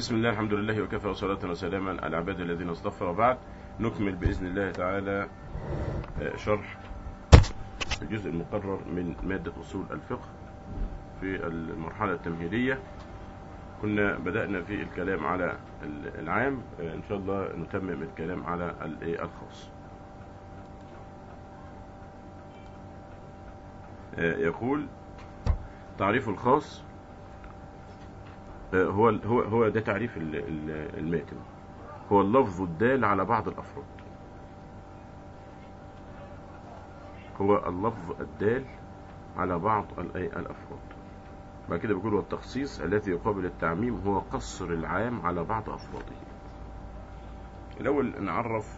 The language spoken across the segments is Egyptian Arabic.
بسم الله الحمد لله وكفى وصلاة وسلاما على العباد الذين اصطفى وبعد نكمل بإذن الله تعالى آه، شرح الجزء المقرر من مادة أصول الفقه في المرحلة التمهيدية كنا بدأنا في الكلام على ال- العام آه، إن شاء الله نتمم الكلام على ال- إيه الخاص آه، يقول تعريف الخاص آه، هو هو هو ده تعريف ال- ال- الماتن هو اللفظ الدال على بعض الأفراد هو اللفظ الدال على بعض ال- إيه الأفراد بعد كده بيقول والتخصيص الذي يقابل التعميم هو قصر العام على بعض أفراده الأول نعرف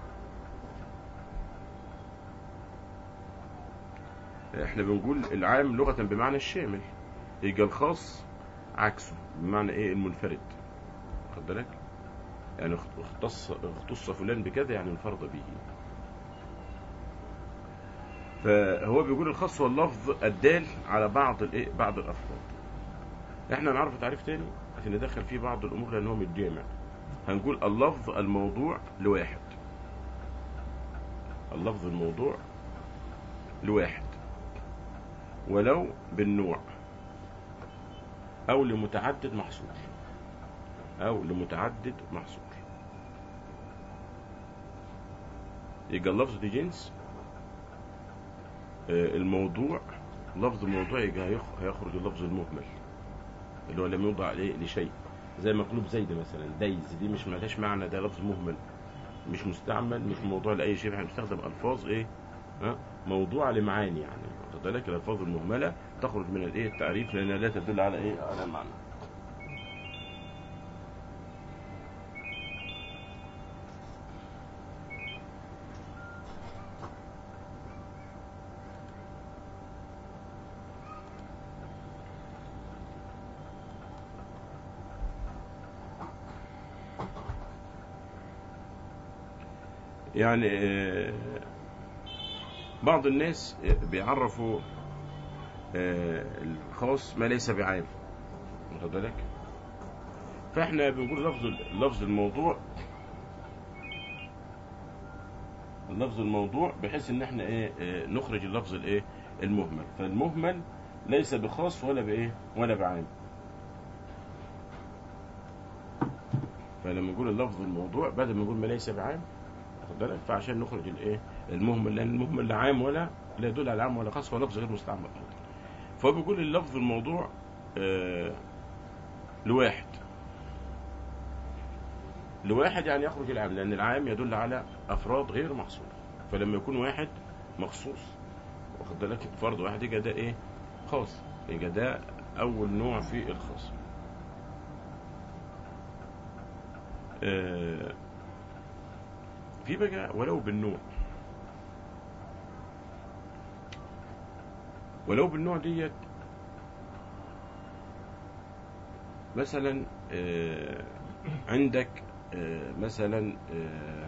احنا بنقول العام لغة بمعنى الشامل يجي الخاص عكسه بمعنى ايه المنفرد خد بالك يعني اختص اختص فلان بكذا يعني انفرد به فهو بيقول الخاص هو اللفظ الدال على بعض الايه بعض الافراد احنا نعرف تعريف تاني عشان ندخل فيه بعض الامور لان هو متجامع هنقول اللفظ الموضوع لواحد اللفظ الموضوع لواحد ولو بالنوع او لمتعدد محصور او لمتعدد محصور يبقى اللفظ دي جنس آه، الموضوع لفظ موضوع يبقى هيخ- هيخرج اللفظ المهمل اللي هو لم يوضع عليه لشيء زي مقلوب زيد مثلا دايز دي مش مالهاش معنى ده لفظ مهمل مش مستعمل مش موضوع لاي شيء احنا بنستخدم الفاظ ايه ها موضوع لمعاني يعني واخد بالك الالفاظ المهمله تخرج من الايه التعريف لانها لا تدل على ايه على معنى يعني آه، بعض الناس بيعرفوا آه، الخاص ما ليس بعام واخد بالك فاحنا بنقول لفظ لفظ الموضوع لفظ الموضوع بحيث ان احنا ايه آه، نخرج اللفظ الايه المهمل فالمهمل ليس بخاص ولا بايه ولا بعام فلما نقول اللفظ الموضوع بدل ما نقول ما ليس بعام واخد بالك فعشان نخرج الايه المهمل لان المهمل لا عام ولا لا يدل على عام ولا خاص هو لفظ غير مستعمل ايضا فهو بيقول اللفظ الموضوع آه لواحد لواحد يعني يخرج العام لان العام يدل على افراد غير محصور فلما يكون واحد مخصوص واخد بالك فرد واحد يبقى ده ايه خاص يبقى ده اول نوع في الخاص آه في بقى ولو بالنوع ولو بالنوع ديت مثلا آه، عندك آه، مثلا آه،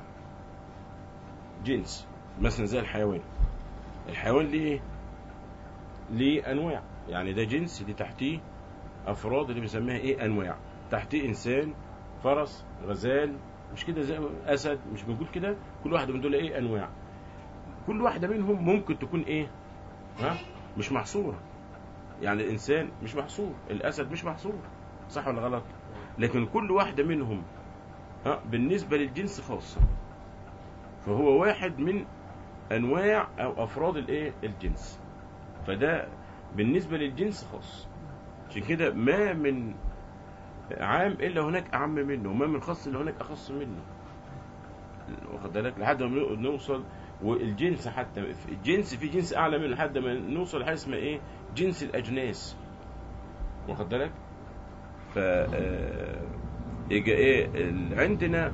جنس مثلا زي الحيوان الحيوان ليه ايه؟ ليه انواع يعني ده جنس دي تحتيه افراد اللي بنسميها ايه انواع تحتيه انسان فرس غزال مش كده زي اسد مش بنقول كده كل واحده من دول ايه انواع كل واحده منهم ممكن تكون ايه ها مش محصوره يعني الانسان مش محصور الاسد مش محصور صح ولا غلط لكن كل واحده منهم ها بالنسبه للجنس خاصه فهو واحد من انواع او افراد الايه الجنس فده بالنسبه للجنس خاص عشان كده ما من عام الا هناك اعم منه وما من خاص الا هناك اخص منه واخد بالك لحد ما نوصل والجنس حتى في الجنس في جنس اعلى منه لحد ما نوصل لحاجه اسمها ايه جنس الاجناس واخد بالك ف آه، يجي ايه ال- عندنا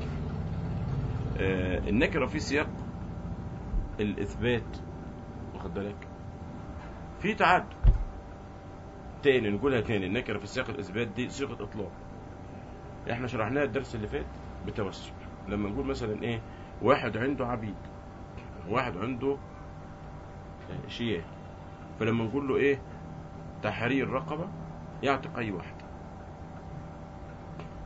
آه، النكره في سياق الاثبات واخد بالك في تعدد تاني نقولها تاني النكره في سياق الاثبات دي صيغه اطلاق احنا شرحناها الدرس اللي فات بتوسع لما نقول مثلا ايه واحد عنده عبيد واحد عنده آه، شياه فلما نقول له ايه تحرير رقبه يعتق اي واحد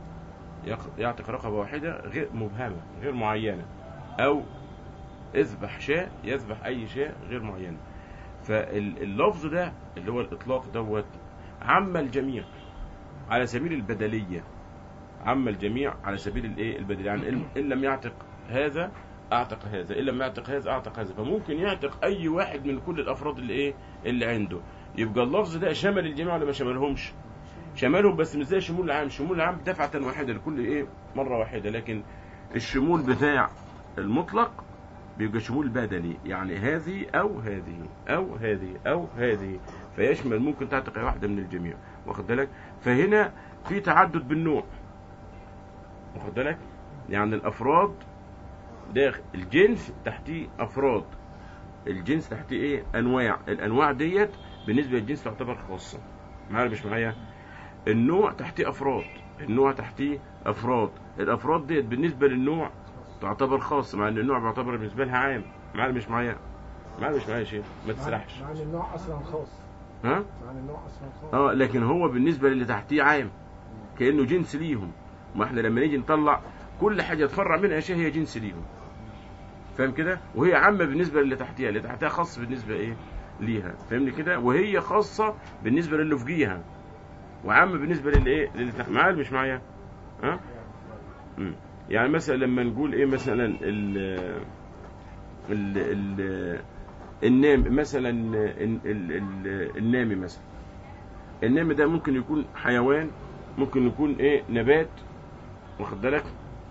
يق- يعتق رقبة واحدة غير مبهمة غير معينة أو اذبح شاء يذبح أي شاء غير معينة فاللفظ ده اللي هو الإطلاق دوت عم الجميع على سبيل البدلية عم الجميع على سبيل الايه البدلية يعني إن- إن لم يعتق هذا أعتق هذا إن لم يعتق هذا أعتق هذا فممكن يعتق أي واحد من كل الأفراد اللي إيه اللي عنده يبقى اللفظ ده شمل الجميع ولا ما شملهمش شملهم بس مش زي الشمول العام الشمول العام دفعة واحدة لكل ايه مرة واحدة لكن الشمول بتاع المطلق بيبقى شمول بدني يعني هذه او هذه او هذه او هذه فيشمل ممكن تعتق أي واحدة من الجميع واخد بالك فهنا في تعدد بالنوع واخد بالك يعني الافراد ده الجنس تحتيه افراد الجنس تحتيه ايه انواع الانواع ديت بالنسبه للجنس تعتبر خاصه معايا ولا مش معايا النوع تحتيه افراد النوع تحتيه افراد الافراد ديت بالنسبه للنوع تعتبر خاصه مع ان النوع بيعتبر بالنسبه لها عام معايا ولا مش معايا معايا ولا مش معايا يا شيخ ما تسرحش مع ان النوع اصلا خاص ها مع ان النوع اصلا خاص اه لكن هو بالنسبه للي تحتيه عام كانه جنس ليهم ما احنا لما نيجي نطلع كل حاجه تفرع منها اشياء هي جنس ليهم فاهم كده وهي عامه بالنسبه للي تحتيها اللي تحتها خاص بالنسبه ايه ليها فاهمني كده وهي خاصه بالنسبه للي فوقيها وعامه بالنسبه للي ايه للي تحت معايا ولا مش معايا ها مم. يعني مثلا لما نقول ايه مثلا ال ال ال النام مثلا ال- ال- ال- النامي مثلا النامي ده ممكن يكون حيوان ممكن يكون ايه نبات واخد بالك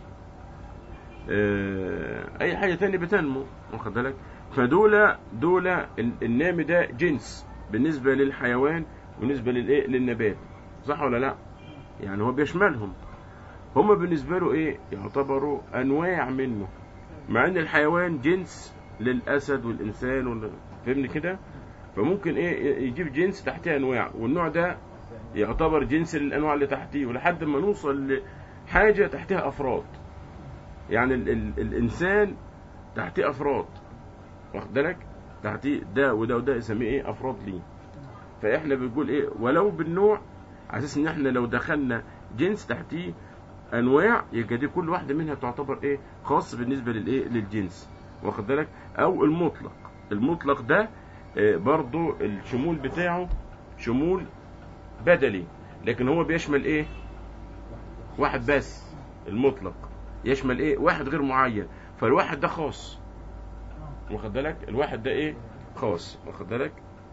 آه، اي حاجه تانية بتنمو واخد بالك فدول دول ال- النامي ده جنس بالنسبه للحيوان وبالنسبه للايه للنبات صح ولا لا يعني هو بيشملهم هم بالنسبه له ايه يعتبروا انواع منه مع ان الحيوان جنس للاسد والانسان وال... فهمني كده فممكن ايه يجيب جنس تحتيه انواع والنوع ده يعتبر جنس للانواع اللي تحتيه ولحد ما نوصل لحاجه تحتها افراد يعني ال ال الانسان تحتيه افراد واخد بالك تحتيه ده وده وده يسميه ايه افراد ليه فاحنا بنقول ايه ولو بالنوع على اساس ان احنا لو دخلنا جنس تحتيه انواع يبقى دي كل واحده منها تعتبر ايه خاص بالنسبه للايه للجنس واخد بالك او المطلق المطلق ده آه، برضو الشمول بتاعه شمول بدلي لكن هو بيشمل ايه واحد بس المطلق يشمل ايه واحد غير معين فالواحد ده خاص واخد بالك الواحد ده ايه خاص واخد بالك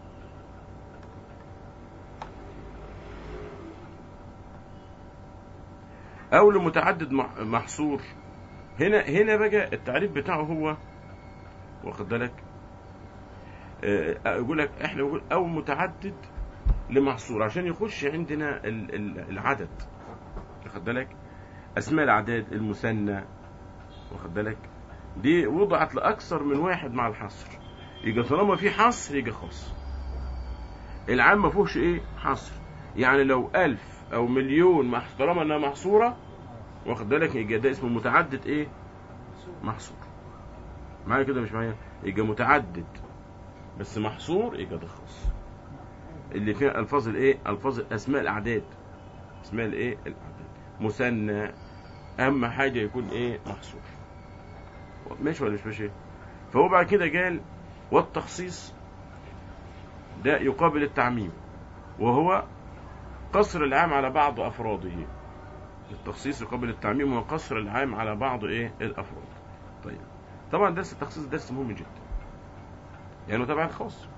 او لمتعدد مح- محصور هنا هنا بقى التعريف بتاعه هو واخد بالك آه، اقول لك احنا بنقول او متعدد لمحصور عشان يخش عندنا ال- ال- العدد واخد بالك اسماء الاعداد المثنى واخد بالك دي وضعت لاكثر من واحد مع الحصر يبقى طالما في حصر يبقى خاص العام ما فيهوش ايه حصر يعني لو ألف او مليون محص- طالما انها محصوره واخد بالك يبقى ده اسمه متعدد ايه محصور معايا كده مش معايا يبقى متعدد بس محصور يبقى ده خاص اللي فيها الفاظ الايه الفاظ اسماء الاعداد اسماء الايه الاعداد مثنى اهم حاجه يكون ايه محصور ماشي ولا مش ماشي فهو بعد كده قال والتخصيص ده يقابل التعميم وهو قصر العام على بعض افراده التخصيص يقابل التعميم هو قصر العام على بعض ايه الافراد طيب طبعا درس التخصيص درس مهم جدا يعني تبع الخاص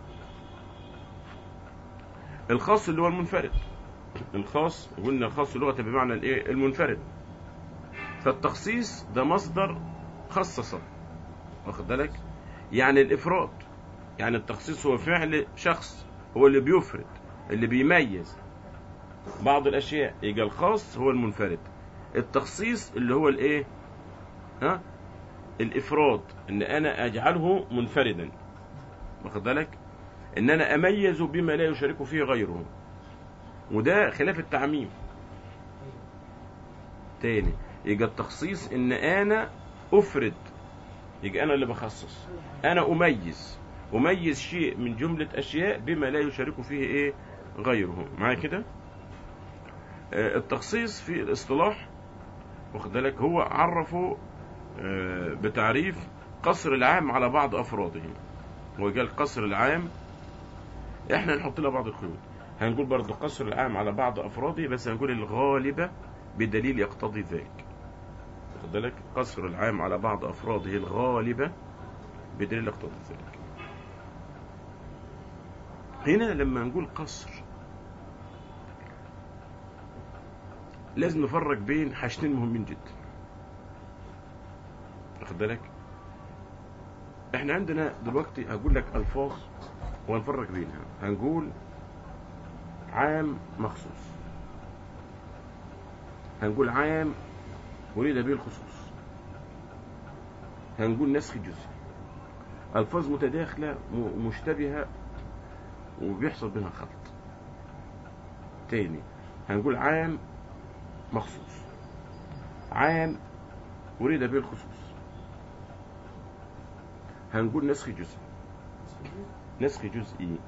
الخاص اللي هو المنفرد الخاص قلنا الخاص لغة بمعنى الايه المنفرد فالتخصيص ده مصدر خصص واخد بالك يعني الافراد يعني التخصيص هو فعل شخص هو اللي بيفرد اللي بيميز بعض الاشياء يبقى الخاص هو المنفرد التخصيص اللي هو الايه ها الافراد ان انا اجعله منفردا واخد بالك ان انا اميز بما لا يشارك فيه غيره وده خلاف التعميم تاني يبقى التخصيص ان انا افرد يبقى انا اللي بخصص انا اميز اميز شيء من جملة اشياء بما لا يشارك فيه ايه غيره معايا كده آه، التخصيص في الاصطلاح واخد بالك هو عرفه آه، بتعريف قصر العام على بعض افراده هو قال قصر العام احنا نحط لها بعض القيود هنقول برضه قصر العام على بعض افراده بس هنقول الغالبة بدليل يقتضي ذلك واخد بالك قصر العام على بعض افراده الغالبة بدليل يقتضي ذلك هنا لما نقول قصر لازم نفرق بين حاجتين مهمين جدا واخد بالك احنا عندنا دلوقتي هقول لك الفاظ وهنفرق بينها هنقول عام مخصوص هنقول عام اريد به الخصوص هنقول نسخ جزئي الفاظ متداخله م- مشتبهه وبيحصل بينها خلط تاني هنقول عام مخصوص عام أريد به الخصوص هنقول نسخ جزئي نسخ جزئي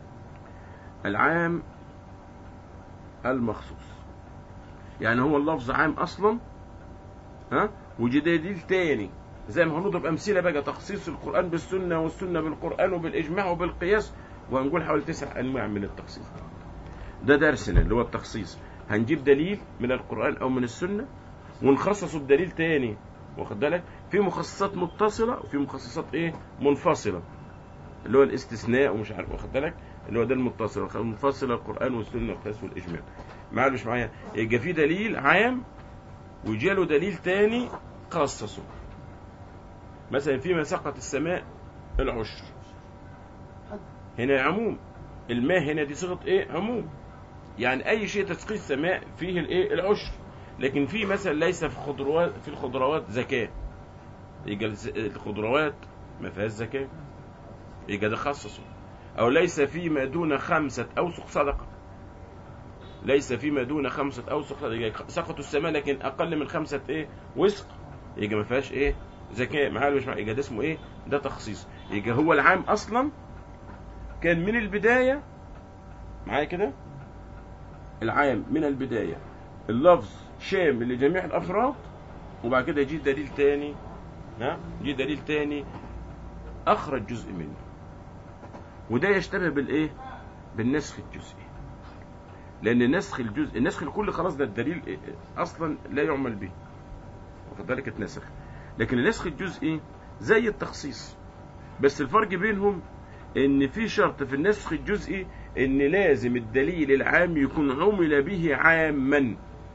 العام المخصوص يعني هو اللفظ عام أصلا ها وجي دليل تاني زي ما هنضرب أمثلة بقى تخصيص القرآن بالسنة والسنة بالقرآن وبالإجماع وبالقياس وهنقول حوالي تسع أنواع من التخصيص ده درسنا اللي هو التخصيص هنجيب دليل من القرآن أو من السنة ونخصصه بدليل تاني واخد بالك في مخصصات متصلة وفي مخصصات ايه منفصلة اللي هو الاستثناء ومش عارف واخد بالك اللي هو ده المتصل المنفصلة القرآن والسنة والقياس والإجماع معايا مش معايا يبقى في دليل عام وجاله دليل تاني خصصه مثلا فيما سقط السماء العشر هنا عموم الماء هنا دي صيغه ايه عموم يعني اي شيء تسقي السماء فيه الايه العشر لكن في مثلا ليس في خضروات في الخضروات زكاه يبقى الز- الخضروات ما فيهاش زكاه يبقى ده خصصه او ليس فيما دون خمسه اوسق صدقه ليس فيما دون خمسه اوسق صدقه يبقى سقطوا السماء لكن اقل من خمسه ايه وسق يبقى ما فيهاش ايه زكاه معايا ولا مش معايا يبقى ده اسمه ايه ده تخصيص يبقى هو العام اصلا كان من البدايه معايا كده العام من البدايه اللفظ شامل لجميع الافراد وبعد كده يجي دليل تاني ها يجي دليل تاني اخرج جزء منه وده يشتبه بالايه بالنسخ الجزئي لان نسخ الجزء النسخ الكلي خلاص ده الدليل إيه- اصلا لا يعمل به واخد بالك اتنسخ لكن النسخ الجزئي زي التخصيص بس الفرق بينهم ان في شرط في النسخ الجزئي ان لازم الدليل العام يكون عمل به عاما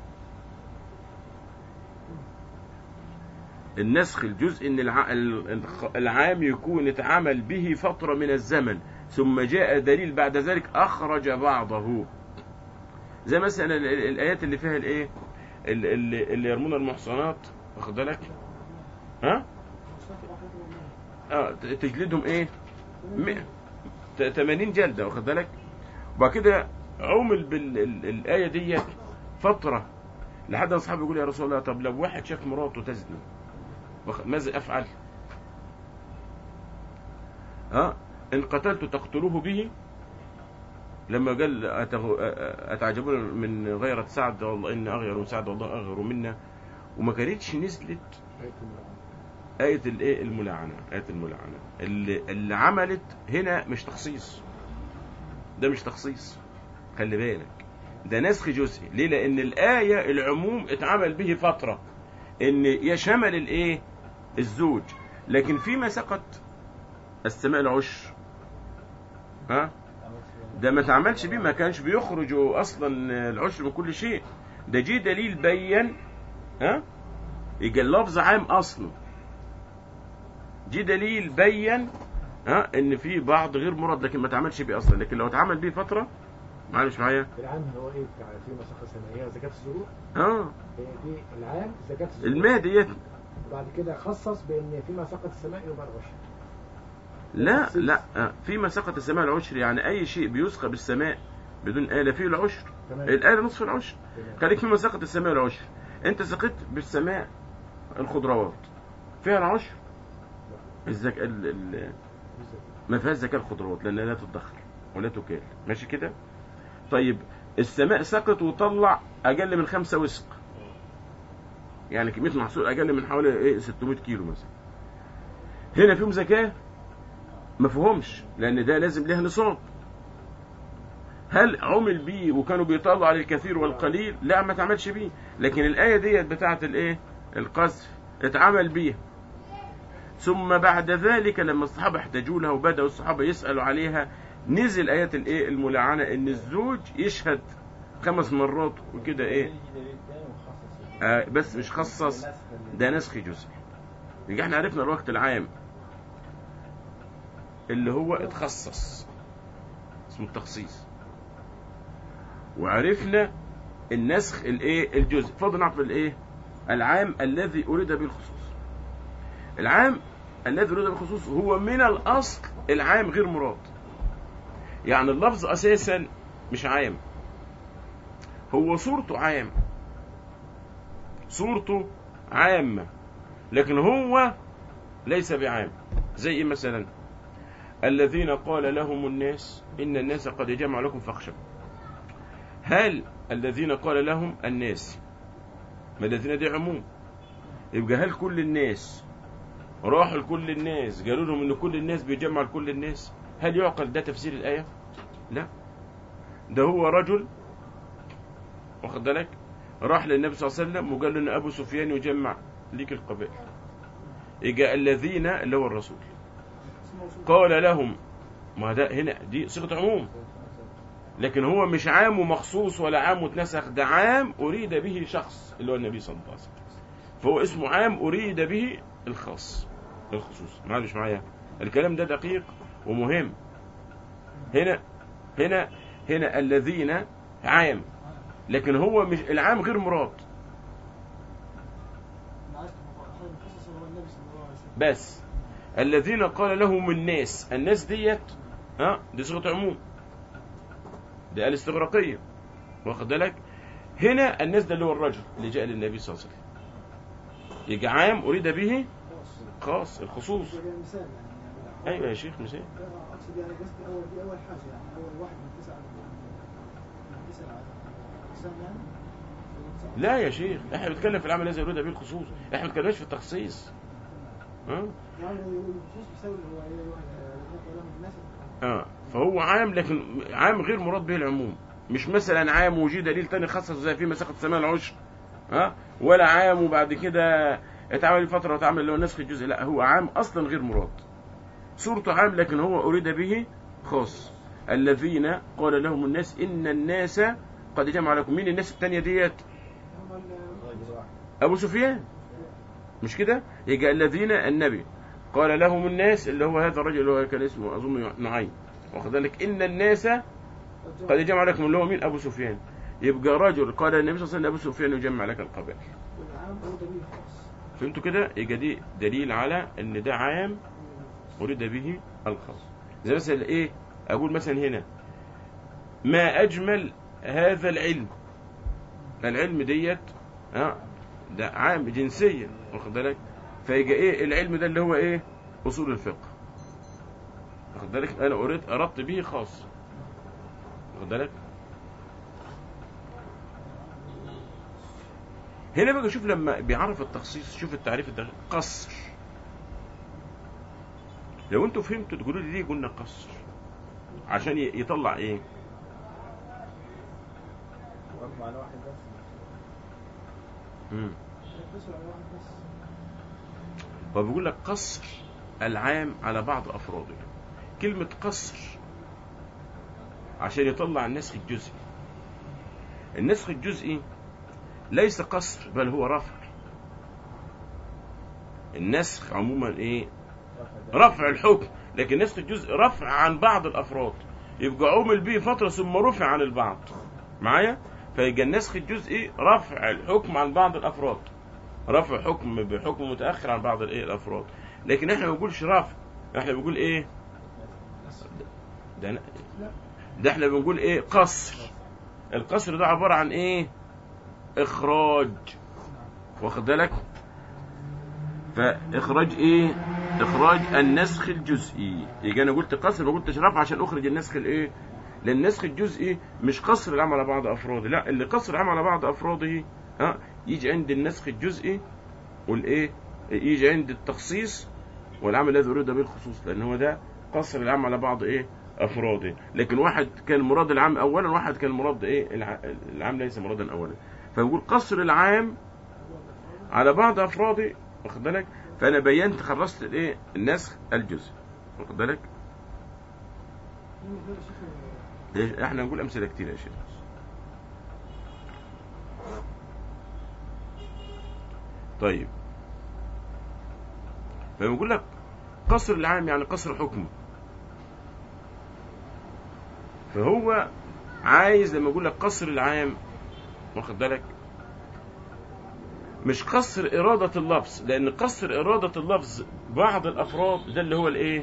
النسخ الجزئي ان الع- ال- العام يكون اتعمل به فترة من الزمن ثم جاء دليل بعد ذلك اخرج بعضه زي مثلا ال- ال- الايات اللي فيها الايه ال- اللي, اللي يرمون المحصنات واخد بالك ها اه ت- تجلدهم ايه مئة ت- 80 جلدة واخد بالك وبعد كده عمل بالآية ديت فترة لحد ما اصحابي يقول يا رسول الله طب لو واحد شاف مراته تزني واخد- ماذا افعل؟ ها ان قتلت تقتلوه به لما قال أته- اتعجبون من غيرة سعد والله ان اغير من سعد والله اغير منا وما كانتش نزلت آية الإيه الملعنة آية الملعنة اللي, اللي عملت هنا مش تخصيص ده مش تخصيص خلي بالك ده نسخ جزئي ليه لأن الآية العموم اتعمل به فترة إن يشمل الإيه الزوج لكن فيما سقط السماء العشر ها ده ما اتعملش بيه ما كانش بيخرجوا أصلا العشر من كل شيء ده جه دليل بين ها يجي اللفظ عام أصله جه دليل بين ها ان في بعض غير مراد لكن ما اتعملش بيه اصلا لكن لو اتعمل بيه فتره معلش معايا العام هو ايه بتاع في مساحه سنويه زكاه الزروع اه هي دي العام زكاه الزروع الماء ديت وبعد كده خصص بان فيما سقط السماء يبقى العشر لا لا آه، فيما سقط السماء العشر يعني اي شيء بيسقى بالسماء بدون آلة فيه العشر تمام الآلة نصف العشر تمام. خليك فيما سقط السماء العشر انت سقطت بالسماء الخضروات فيها العشر الزك... ال... ال... ما فيهاش زكاة الخضروات لأنها لا تدخر ولا تكال ماشي كده طيب السماء سقط وطلع أقل من خمسة وسق يعني كميه محصول اقل من حوالي ايه 600 كيلو مثلا هنا فيهم زكاه ما فيهمش لان ده لازم لها نصاب هل عمل بيه وكانوا بيطلعوا على الكثير والقليل لا ما تعملش بيه لكن الايه ديت بتاعه الايه القذف اتعمل بيها ثم بعد ذلك لما الصحابه احتاجوا لها وبداوا الصحابه يسالوا عليها نزل ايات الايه الملعنه ان الزوج يشهد خمس مرات وكده ايه آه بس مش خصص ده نسخ جزء يبقى احنا عرفنا الوقت العام اللي هو اتخصص اسمه التخصيص وعرفنا النسخ الايه الجزء فضل نعرف الايه العام الذي اريد به الخصوص العام الذي اريد به الخصوص هو من الاصل العام غير مراد يعني اللفظ اساسا مش عام هو صورته عام صورته عامة لكن هو ليس بعام زي إيه مثلا الذين قال لهم الناس إن الناس قد جمعوا لكم فاخشوا هل الذين قال لهم الناس ما الذين دي عموم يبقى هل كل الناس راحوا لكل الناس قالوا لهم ان كل الناس بيجمع لكل الناس هل يعقل ده تفسير الآية لا ده هو رجل واخد بالك راح للنبي صلى الله عليه وسلم وقال له ان ابو سفيان يجمع ليك القبائل اجا الذين اللي هو الرسول قال لهم ما ده هنا دي صيغه عموم لكن هو مش عام ومخصوص ولا عام واتنسخ ده عام اريد به شخص اللي هو النبي صلى الله عليه وسلم فهو اسمه عام اريد به الخاص الخصوص معلش معايا الكلام ده دقيق ومهم هنا هنا هنا الذين عام لكن هو مش العام غير مراد بس الذين قال لهم الناس الناس ديت ها دي صيغه عموم دي الاستغراقيه واخد بالك هنا الناس ده اللي هو الرجل اللي جاء للنبي صلى الله عليه وسلم يجي عام اريد به خاص الخصوص مثال يعني ايوه يا شيخ مثال اقصد يعني قصدي اول دي اول حاجه يعني اول واحد من تسعه من تسعه اقسام يعني لا يا شيخ احنا بنتكلم في العمل الذي يريد به الخصوص احنا ما بنتكلمش في التخصيص ها يعني الخصوص بيساوي اللي هو ايه الذين لهم الناس اه فهو عام لكن عام غير مراد به العموم مش مثلا عام وجي دليل تاني خصص زي في مساقة سماء العشر ها ولا عام وبعد كده اتعمل فترة واتعمل اللي هو نسخ الجزء لا هو عام اصلا غير مراد صورته عام لكن هو اريد به خاص الذين قال لهم الناس ان الناس قد جمع لكم مين الناس التانية ديت هم ال- ابو سفيان مش كده يجي الذين النبي قال لهم الناس اللي هو هذا الرجل اللي هو كان اسمه اظن نعيم واخد بالك ان الناس قد جمع لكم اللي هو مين ابو سفيان يبقى رجل قال النبي صلى الله عليه وسلم ابو سفيان يجمع لك القبائل والعام هو دليل خاص فهمتوا كده يبقى دي دليل على ان ده عام اريد به الخاص زي مثلا ايه اقول مثلا هنا ما اجمل هذا العلم العلم ديت ها ده عام جنسيا واخد بالك فيجي ايه العلم ده اللي هو ايه اصول الفقه واخد بالك انا اريد اردت به خاص واخد بالك هنا بقى شوف لما بيعرف التخصيص شوف التعريف الدقيق قصر لو انتوا فهمتوا تقولوا لي ليه قلنا قصر عشان ي- يطلع ايه رقم على واحد بس مم. ركزوا على واحد بس هو بيقول لك قصر العام على بعض افراده كلمة قصر عشان يطلع النسخ الجزئي النسخ الجزئي ليس قصر بل هو رفع النسخ عموما ايه رفع الحكم لكن نسخ الجزء رفع عن بعض الافراد يبقى عمل به فتره ثم رفع عن البعض معايا فيبقى النسخ الجزئي رفع الحكم عن بعض الافراد رفع حكم بحكم متاخر عن بعض الايه الافراد لكن احنا ما بنقولش رفع احنا بنقول ايه ده ده احنا بنقول ايه قصر القصر ده عباره عن ايه اخراج واخد بالك فاخراج ايه اخراج النسخ الجزئي يجي انا قلت قصر ما قلتش رفع عشان اخرج النسخ الايه لان النسخ الجزئي مش قصر العمل على بعض افراده لا اللي قصر العمل على بعض افراده ها يجي عند النسخ الجزئي والايه يجي عند التخصيص والعمل الذي اريد به الخصوص لان هو ده قصر العام على بعض ايه افراده لكن واحد كان مراد العام اولا واحد كان مراد ايه الع- العام ليس مرادا اولا فنقول قصر العام على بعض افراده واخد بالك فانا بينت خلصت الايه النسخ الجزء واخد بالك مين غير شيخ ليش- احنا نقول امثله كتير يا شيخ طيب فبنقول لك قصر العام يعني قصر حكمه فهو عايز لما يقول لك قصر العام واخد بالك مش قصر إرادة اللفظ لأن قصر إرادة اللفظ بعض الأفراد ده اللي هو الإيه؟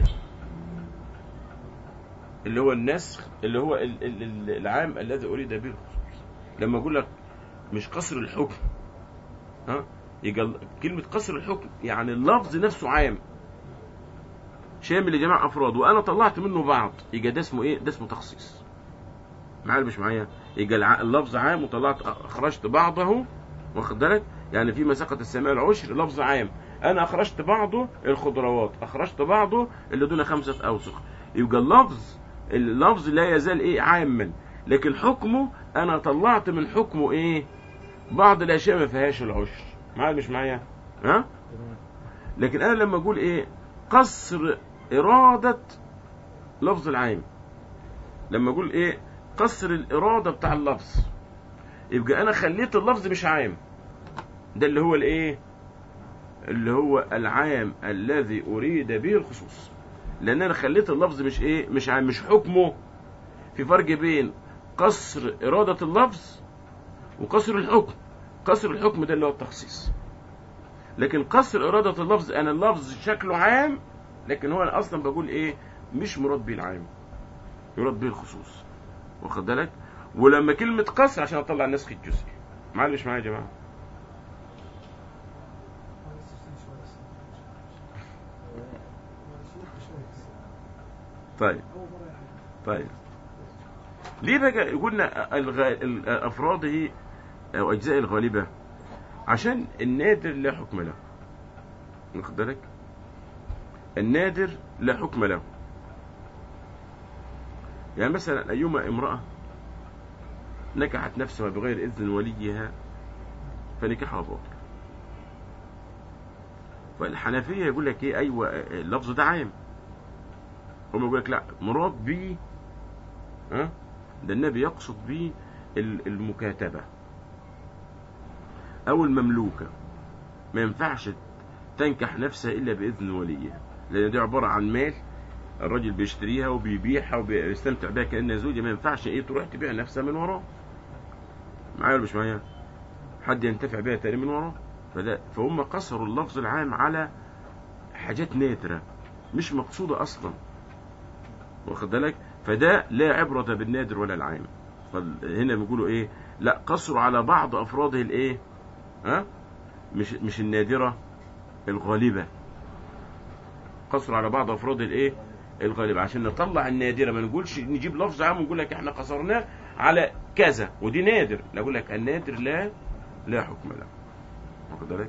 اللي هو النسخ اللي هو ال- ال- ال- العام الذي أريد به الخصوص لما أقول لك مش قصر الحكم ها يجي ال- كلمة قصر الحكم يعني اللفظ نفسه عام شامل لجميع أفراد وأنا طلعت منه بعض يبقى ده اسمه إيه؟ ده اسمه تخصيص معايا مش معايا؟ يبقى الع- اللفظ عام وطلعت أخرجت بعضه واخد بالك؟ يعني في مساقة السماء العشر لفظ عام أنا أخرجت بعضه الخضروات أخرجت بعضه اللي دون خمسة أوسق يبقى اللفظ اللفظ لا يزال إيه عاما لكن حكمه أنا طلعت من حكمه إيه بعض الأشياء ما فيهاش العشر معايا مش معايا ها لكن أنا لما أقول إيه قصر إرادة لفظ العام لما أقول إيه قصر الإرادة بتاع اللفظ يبقى أنا خليت اللفظ مش عام ده اللي هو الايه اللي هو العام الذي اريد به الخصوص لان انا خليت اللفظ مش ايه مش عام مش حكمه في فرق بين قصر اراده اللفظ وقصر الحكم قصر الحكم ده اللي هو التخصيص لكن قصر اراده اللفظ انا اللفظ شكله عام لكن هو انا اصلا بقول ايه مش مراد به العام يراد به الخصوص واخد بالك ولما كلمه قصر عشان اطلع النسخ الجزئي معايا مش معايا يا جماعه معلش استنى شوية بس. معلش شوية بس. طيب أول مرة يا حبيبي. طيب ليه بقى قلنا الغ... الافراد هي او اجزاء الغالبه عشان النادر لا حكم له واخد بالك النادر لا حكم له يعني مثلا ايما امراه نكحت نفسها بغير اذن وليها فنكاحها باطل فالحنفيه يقول لك ايه ايوه اللفظ ده عام هم يقول لك لا مراد بيه ها ده النبي يقصد بيه ال- المكاتبة أو المملوكة ما ينفعش تنكح نفسها إلا بإذن وليها لأن دي عبارة عن مال الراجل بيشتريها وبيبيعها وبيستمتع بها كأنها زوجة ما ينفعش إيه تروح تبيع نفسها من وراه معايا ولا مش معايا؟ حد ينتفع بها تاني من وراه فده فهم قصروا اللفظ العام على حاجات نادرة مش مقصودة أصلا واخد بالك فده لا عبرة بالنادر ولا العام هنا بيقولوا ايه لا قصروا على بعض افراده الايه ها مش مش النادرة الغالبة قصروا على بعض افراد الايه الغالبة عشان نطلع النادرة ما نقولش نجيب لفظ عام ونقول لك احنا قصرناه على كذا ودي نادر نقول لك النادر لا لا حكم له واخد بالك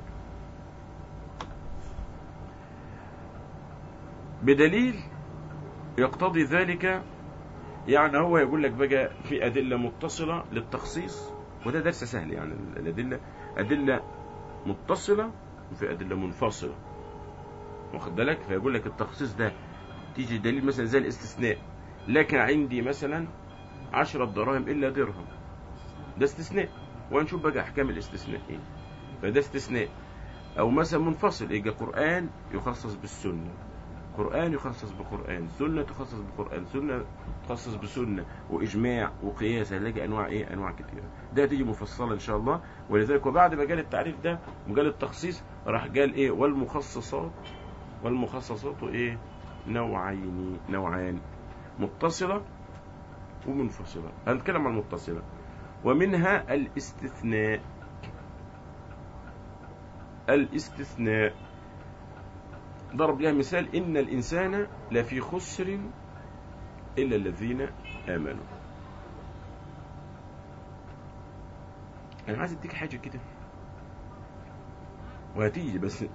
بدليل يقتضي ذلك يعني هو يقول لك بقى في أدلة متصلة للتخصيص وده درس سهل يعني الأدلة أدلة متصلة وفي أدلة منفصلة واخد بالك فيقول لك التخصيص ده تيجي دليل مثلا زي الاستثناء لكن عندي مثلا عشرة دراهم إلا درهم ده استثناء وهنشوف بقى أحكام الاستثناء إيه فده استثناء أو مثلا منفصل يجي قرآن يخصص بالسنة قرآن يخصص بقرآن سنة تخصص بقرآن سنة تخصص بسنة وإجماع وقياس هنلاقي أنواع إيه أنواع كتيرة ده تيجي مفصلة إن شاء الله ولذلك وبعد ما قال التعريف ده وقال التخصيص راح قال إيه والمخصصات والمخصصات إيه نوعين نوعان متصلة ومنفصلة هنتكلم عن المتصلة ومنها الاستثناء الاستثناء ضرب لها مثال إن الإنسان لفي خسر إلا الذين آمنوا أنا عايز أديك حاجة كده وهتيجي بس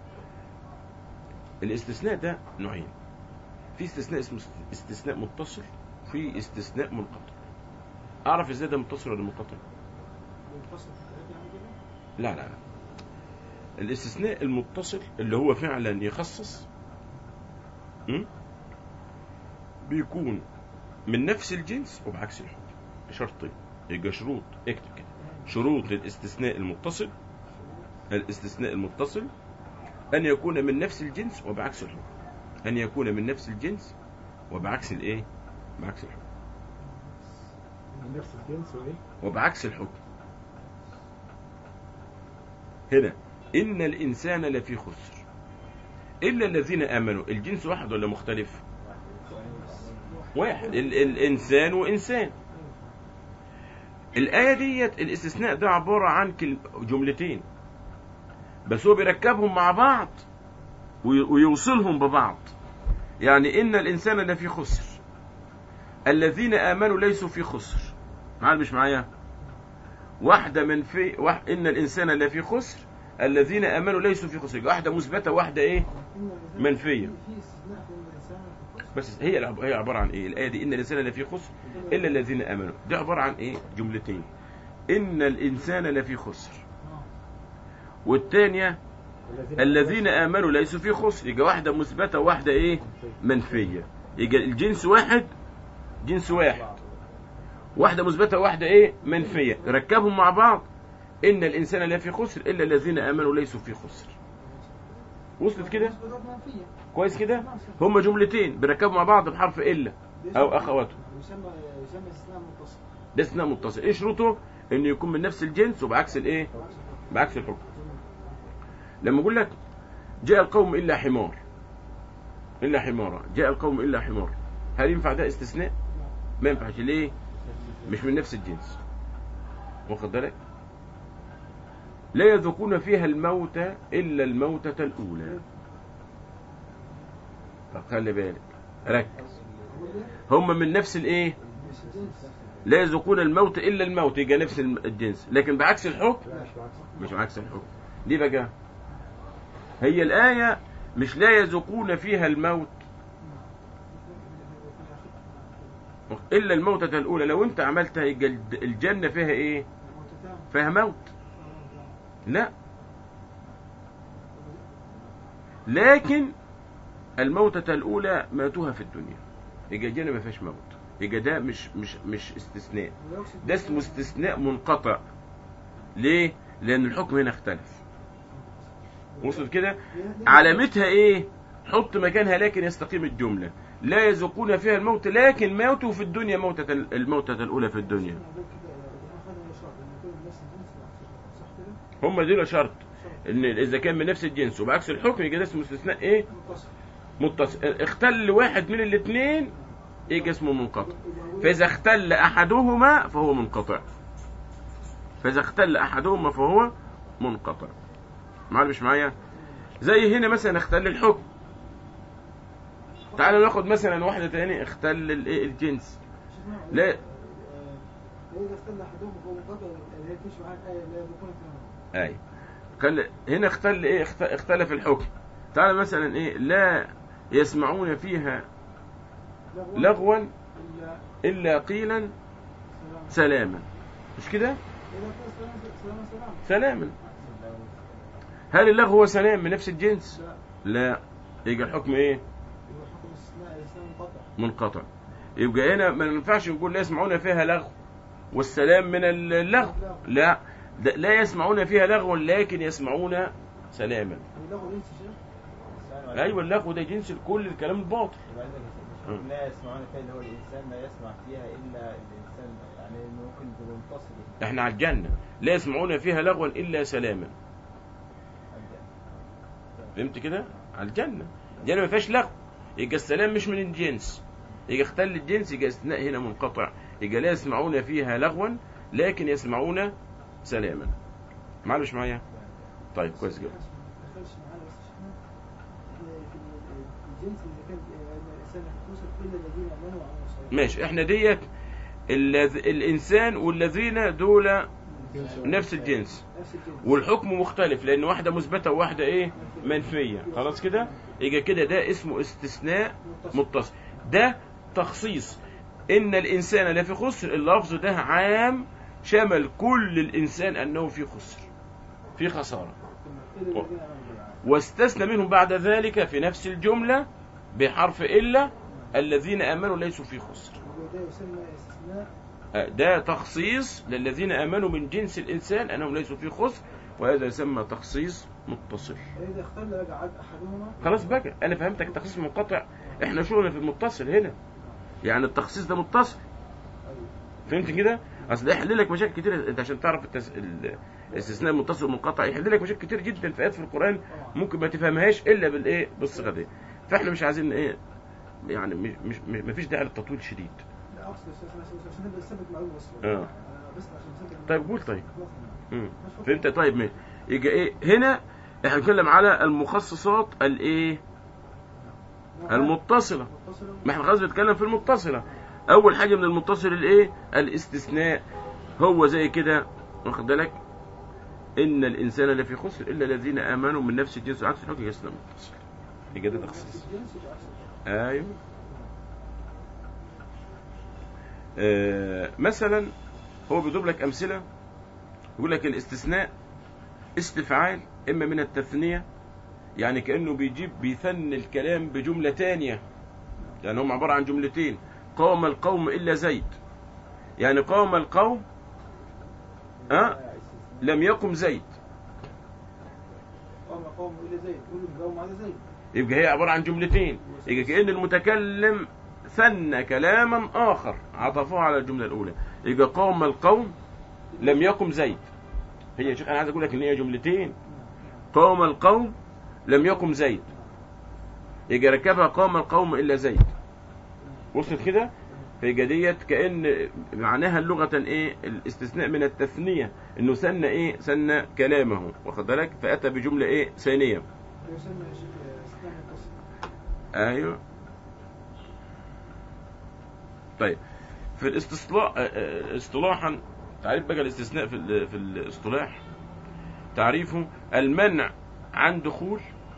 الاستثناء ده نوعين في استثناء اسمه استثناء متصل وفي استثناء منقطع اعرف ازاي ده متصل ولا منقطع منفصل في الثلاثة يعني كده لا لا لا الاستثناء المتصل اللي هو فعلا يخصص م? بيكون من نفس الجنس وبعكس الحكم شرطين يبقى شروط اكتب كده شروط للاستثناء المتصل الاستثناء المتصل أن يكون من نفس الجنس وبعكس الحكم أن يكون من نفس الجنس وبعكس الإيه؟ بعكس الحكم من نفس الجنس وايه؟ وبعكس الحكم هنا إن الإنسان لفي خسر إلا الذين آمنوا الجنس واحد ولا مختلف واحد ال الإنسان وإنسان الآية ديت الاستثناء ده عبارة عن كل- جملتين بس هو بيركبهم مع بعض وي- ويوصلهم ببعض يعني إن الإنسان لفي خسر الذين آمنوا ليسوا في خسر معايا مش معايا واحدة من في واحد إن الإنسان لفي خسر الذين آمنوا ليسوا في خسر يبقى واحدة مثبتة واحدة إيه إن الإنسان- منفية. في استثناء في إن الإنسان في الخسر. بس هي العب- هي عبارة عن إيه الآية دي إن الإنسان لفي خسر إلا الذين آمنوا دي عبارة عن إيه جملتين إن الإنسان لفي خسر آه. والثانية الذين آمنوا ليسوا في خسر يبقى واحدة مثبتة وواحدة إيه منفية يبقى الجنس واحد جنس واحد واحدة مثبتة وواحدة إيه منفية ركبهم مع بعض إن الإنسان لا في خسر إلا الذين آمنوا ليسوا في خسر وصلت كده مثبتات منفية. كويس كده هما جملتين بيركبوا مع بعض بحرف إلا أو أخواته يسمى يسمى استثناء متصل ده استثناء متصل ايه شروطه انه يكون من نفس الجنس وبعكس الايه بعكس الحكم لما اقول لك جاء القوم الا حمار الا حمارا جاء القوم الا حمار هل ينفع ده استثناء ما ينفعش ليه مش من نفس الجنس واخد بالك لا يذوقون فيها الموت الا الموتة الاولى فخلي بالك ركز هم من نفس الايه مش الجنس لا يذوقون الموت الا الموت يبقى نفس الم- الجنس لكن بعكس الحكم لا مش بعكس مش بعكس الحكم ليه بقى هي الآية مش لا يذوقون فيها الموت إلا الموتة الأولى لو أنت عملتها يبقى الد- الجنة فيها إيه الموتتان. فيها موت لا لكن الموتة الأولى ماتوها في الدنيا يبقى الجنة ما فيهاش موت يبقى ده مش مش مش استثناء ويقصد ده اسمه استثناء منقطع ليه لأن الحكم هنا اختلف وصل كده علامتها ايه حط مكانها لكن يستقيم الجملة لا يذوقون فيها الموت لكن ماتوا في الدنيا موتة الموتة الأولى في الدنيا هم دول شرط ان اذا كان من نفس الجنس وبعكس الحكم يبقى ده اسمه استثناء ايه متصل اختل واحد من الاثنين يبقى اسمه منقطع فاذا اختل احدهما فهو منقطع فاذا اختل احدهما فهو منقطع معايا مش معايا زي هنا مثلا اختل الحكم تعالوا ناخد مثلا واحده تاني اختل الايه الجنس لا. إذا اختل أحدهم فهو منقطع اللي هي تمشي معاك آية لا يكون فيها اي قال هنا اختل ايه اخت- اختلف الحكم تعالى مثلا ايه لا يسمعون فيها لغوا إلا الا قيلا سلام سلاما مش كده إذا قال سلام سلام سلام سلاما هل اللغو هو سلام من نفس الجنس لا لا يبقى الحكم ايه يبقى حكم الاستثناء الاستثناء منقطع منقطع يبقى هنا ما ينفعش نقول لا يسمعون فيها لغو والسلام من اللغو لا ده لا يسمعون فيها لغو لكن يسمعون سلاما اللغو جنس شيخ ايوه اللغو ده جنس كل الكلام الباطل يبقى لا يسمعون فيها اللي هو الانسان لا يسمع فيها الا الانسان يعني ممكن تبقى منفصل احنا على الجنة لا يسمعون فيها لغوا إلا سلاما فهمت كده على الجنة الجنة ما فيهاش لغو يبقى السلام مش من الجنس يبقى اختل الجنس يبقى استثناء هنا منقطع يبقى لا يسمعون فيها لغوا لكن يسمعون سلاما معايا مش معايا طيب كويس جدا ما دخلش معانا بس شيخنا إحنا في الجنس اللي كان ان الانسان يختصر الا الذين امنوا وعملوا الصالحات ماشي احنا ديت الذ- الانسان والذين دول نفس الجنس نفس الجنس والحكم مختلف لان واحده مثبته وواحده ايه منفيه خلاص كده يبقى كده ده اسمه استثناء متصل. متصل ده تخصيص ان الانسان لفي خسر اللفظ ده عام شمل كل الانسان انه في خسر في خساره إلا الذين آمنوا بالعالم. واستثنى منهم بعد ذلك في نفس الجمله بحرف الا الذين امنوا ليسوا في خسر وده يسمى استثناء آه، ده تخصيص للذين امنوا من جنس الانسان انهم ليسوا في خسر وهذا يسمى تخصيص متصل فإذا اختل بقى عد أحدهما خلاص بقى انا فهمتك تخصيص منقطع احنا شغلنا في المتصل هنا يعني التخصيص ده متصل أيوه. فهمت كده اصل ده يحل لك مشاكل كتير انت عشان تعرف التس... ال- الاستثناء المتصل والمنقطع يحل لك مشاكل كتير جدا في ايات في القران ممكن ما تفهمهاش الا بالايه بالصيغه دي فاحنا مش عايزين ايه يعني مش مش ما فيش داعي للتطويل شديد لا أقصد يا أستاذ عشان- عشان نبدأ نثبت معلومة بس آه. أنا بس عشان نثبت طيب قول طيب خلاص. مم. مش فهمت طيب ماشي يبقى ايه هنا احنا بنتكلم على المخصصات الايه نوعان. المتصله متصلة ما احنا خلاص بنتكلم في المتصله اول حاجه من المتصل الايه الاستثناء هو زي كده واخد بالك ان الانسان لفي خسر الا الذين امنوا من نفس الجنس وعكس الحكم يسلم متصل يبقى ده نفس تخصيص الجنس يبقى عكس الجنس. ايوه آه مثلا هو بيضرب لك امثله يقول لك الاستثناء استفعال اما من التثنيه يعني كانه بيجيب بيثني الكلام بجمله تانية يعني هم عباره عن جملتين قام القوم الا زيد يعني قام القوم أه؟ لم يقم زيد قام قوم إلى زيد كل قوم على زيد يبقى هي عباره عن جملتين يبقى كأن المتكلم ثنى كلاما آخر عطفه على الجملة الأولى يبقى قام القوم لم يقم زيد هي يا شيخ أنا عايز أقول لك إن هي جملتين قام القوم لم يقم زيد يبقى ركبها قام القوم إلا زيد وصلت كده فيبقى ديت كأن معناها اللغة إيه الاستثناء من التثنية إنه ثنى إيه ثنى كلامه واخد بالك فأتى بجملة إيه ثانية ده يسمى يا شيخ استثناء متصل ايوه طيب في الاستصلاح اصطلاحا تعريف بقى الاستثناء في ال- في الاصطلاح تعريفه المنع عن دخول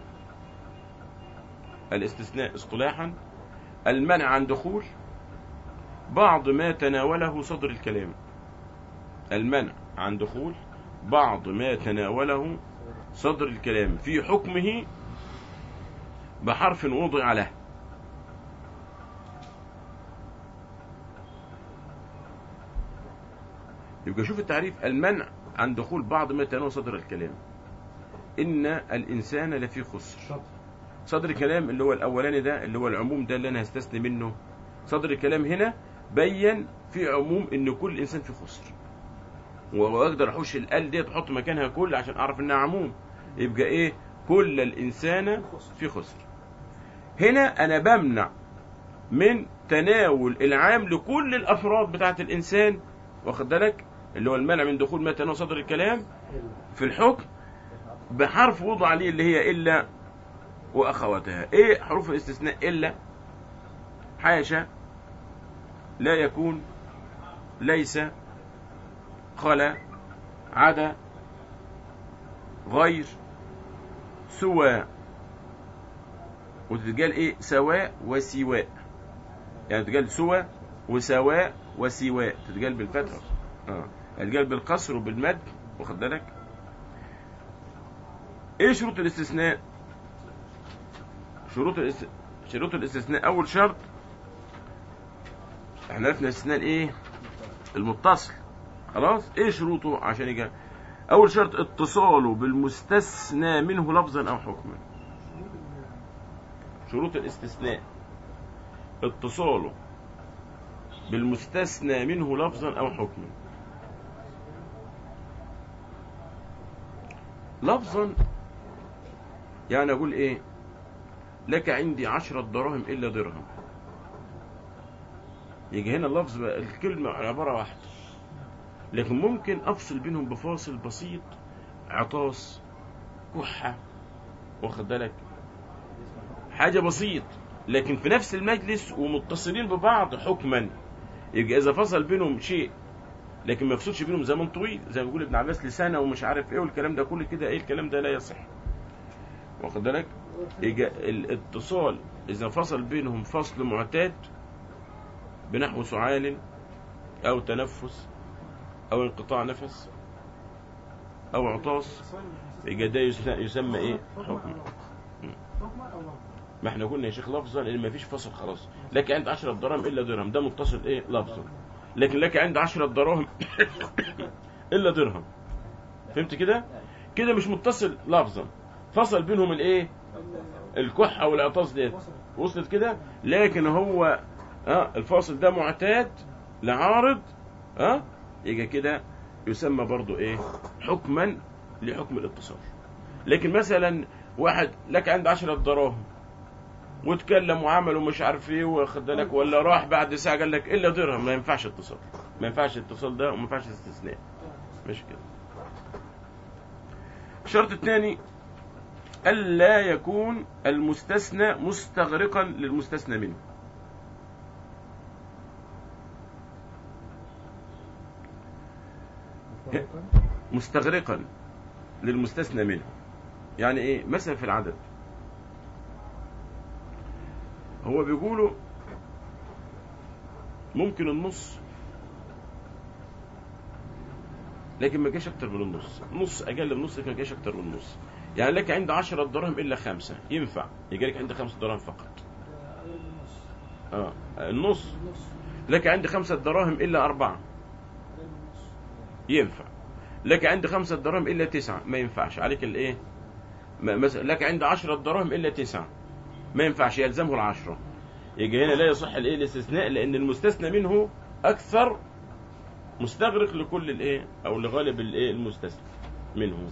الاستثناء اصطلاحا المنع عن دخول بعض ما تناوله صدر الكلام المنع عن دخول بعض ما تناوله صدر الكلام في حكمه بحرف وضع له يبقى شوف التعريف المنع عن دخول بعض ما تناول صدر الكلام إن الإنسان لفي خسر شطر صدر الكلام اللي هو الأولاني ده اللي هو العموم ده اللي أنا هستثني منه صدر الكلام هنا بين في عموم إن كل إنسان في خسر وأقدر أحوش الال دي تحط مكانها كل عشان أعرف إنها عموم يبقى إيه كل الإنسان في خسر هنا أنا بمنع من تناول العام لكل الأفراد بتاعة الإنسان واخد بالك اللي هو المنع من دخول ما تناول صدر الكلام في الحكم بحرف وضع عليه اللي هي إلا وأخواتها إيه حروف الاستثناء إلا حاشا لا يكون ليس خلا عدا غير سوى وتتقال ايه سواء وسواء يعني تتقال سوى وسواء وسواء تتقال بالفتح اه تتقال بالقصر وبالمد واخد بالك ايه شروط الاستثناء شروط الاست... شروط الاستثناء اول شرط احنا عرفنا الاستثناء ايه المتصل خلاص ايه شروطه عشان يجي اول شرط اتصاله بالمستثنى منه لفظا او حكما شروط الاستثناء اتصاله بالمستثنى منه لفظا او حكما لفظا يعني اقول ايه لك عندي عشرة دراهم الا درهم يجي هنا اللفظ بقى الكلمة عبارة واحدة لكن ممكن افصل بينهم بفاصل بسيط عطاس كحة واخد بالك حاجة بسيط لكن في نفس المجلس ومتصلين ببعض حكما يبقى إذا فصل بينهم شيء لكن ما يفصلش بينهم زمن طويل زي ما بيقول ابن عباس لسنه ومش عارف ايه والكلام ده كله كده ايه الكلام ده لا يصح واخد بالك إجا- الاتصال اذا فصل بينهم فصل معتاد بنحو سعال او تنفس او انقطاع نفس او عطاس يبقى ده يس- يسمى ايه حكم حكما او لفظا ما احنا قلنا يا شيخ لفظا لان ما فيش فصل خلاص لك عند 10 دراهم الا درهم ده متصل ايه لفظا لكن لك عند 10 دراهم الا درهم فهمت كده كده مش متصل لفظا فصل بينهم الايه الكح او العطاس ديت وصلت وصلت كده لكن هو اه الفاصل ده معتاد لعارض اه يبقى كده يسمى برضو ايه حكما لحكم الاتصال لكن مثلا واحد لك عند عشرة دراهم واتكلم وعمل ومش عارف ايه واخد بالك ولا راح بعد ساعه قال لك الا درهم ما ينفعش اتصال ما ينفعش الاتصال ده وما ينفعش استثناء مش كده الشرط الثاني ألا يكون المستثنى مستغرقا للمستثنى منه مفرقا مستغرقا للمستثنى منه يعني ايه مثلا في العدد هو بيقولوا ممكن النص لكن ما جاش اكتر من النص نص اقل من نص لكن ما جاش اكتر من النص يعني لك عند عشرة دراهم الا خمسة ينفع يجي لك عند خمسة دراهم فقط أقل من النص اه النص النص لك عند خمسة دراهم الا اربعة أقل من النص ينفع لك عند خمسة دراهم إلا تسعة ما ينفعش عليك الإيه ما- مثلا لك عند عشرة دراهم إلا تسعة ما ينفعش يلزمه العشرة يجي هنا لا يصح الإيه الاستثناء لأن المستثنى منه أكثر مستغرق لكل الإيه أو لغالب الإيه المستثنى منه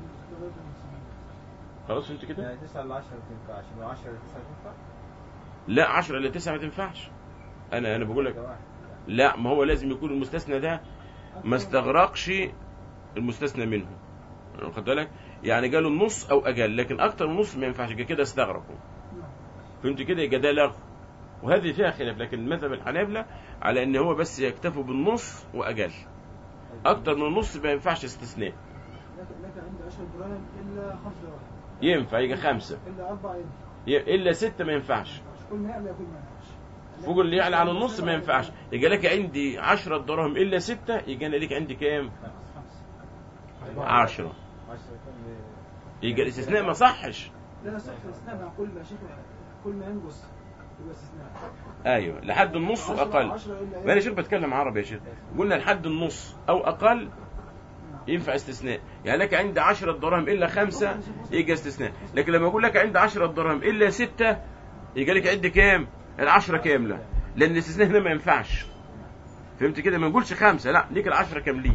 خلاص فهمت كده يعني 9 ل 10 ما تنفعش من 10 ل 9 تنفع لا عشرة إلا تسعة ما تنفعش أنا أنا بقول لك ده واحد لا ما هو لازم يكون المستثنى ده ما استغرقش المستثنى منه واخد بالك يعني قالوا النص او اقل لكن اكتر من نص ما ينفعش يبقى كده استغرقوا فهمت كده يبقى ده لغو وهذه فيها خلاف لكن مذهب الحنابلة على ان هو بس يكتفوا بالنص واقل اكتر من النص ما ينفعش استثناء لك لك عند 10 دراهم الا 5 دراهم ينفع يبقى خمسة الا 4 ينفع ي- الا ستة ما ينفعش كل ما يعلى كل ما ينفعش فوق اللي يعلى عن النص ما ينفعش يبقى لك عندي عشرة دراهم الا ستة يبقى انا ليك عندي كام خمسة عشرة 10 كم يبقى الاستثناء ما صحش لا صح الاستثناء مع كل ما شيخ كل ما ينقص يبقى استثناء ايوه لحد النص عشرة- واقل عشرة إلا إيه؟ ما انا شيخ بتكلم عربي يا شيخ قلنا لحد النص او اقل ينفع استثناء يعني لك عند عشرة دراهم الا خمسة يجي استثناء لكن لما اقول لك عند عشرة دراهم الا ستة يجي لك عند كام العشرة كاملة لان الاستثناء هنا ما ينفعش فهمت كده ما نقولش خمسة لا ليك العشرة كاملين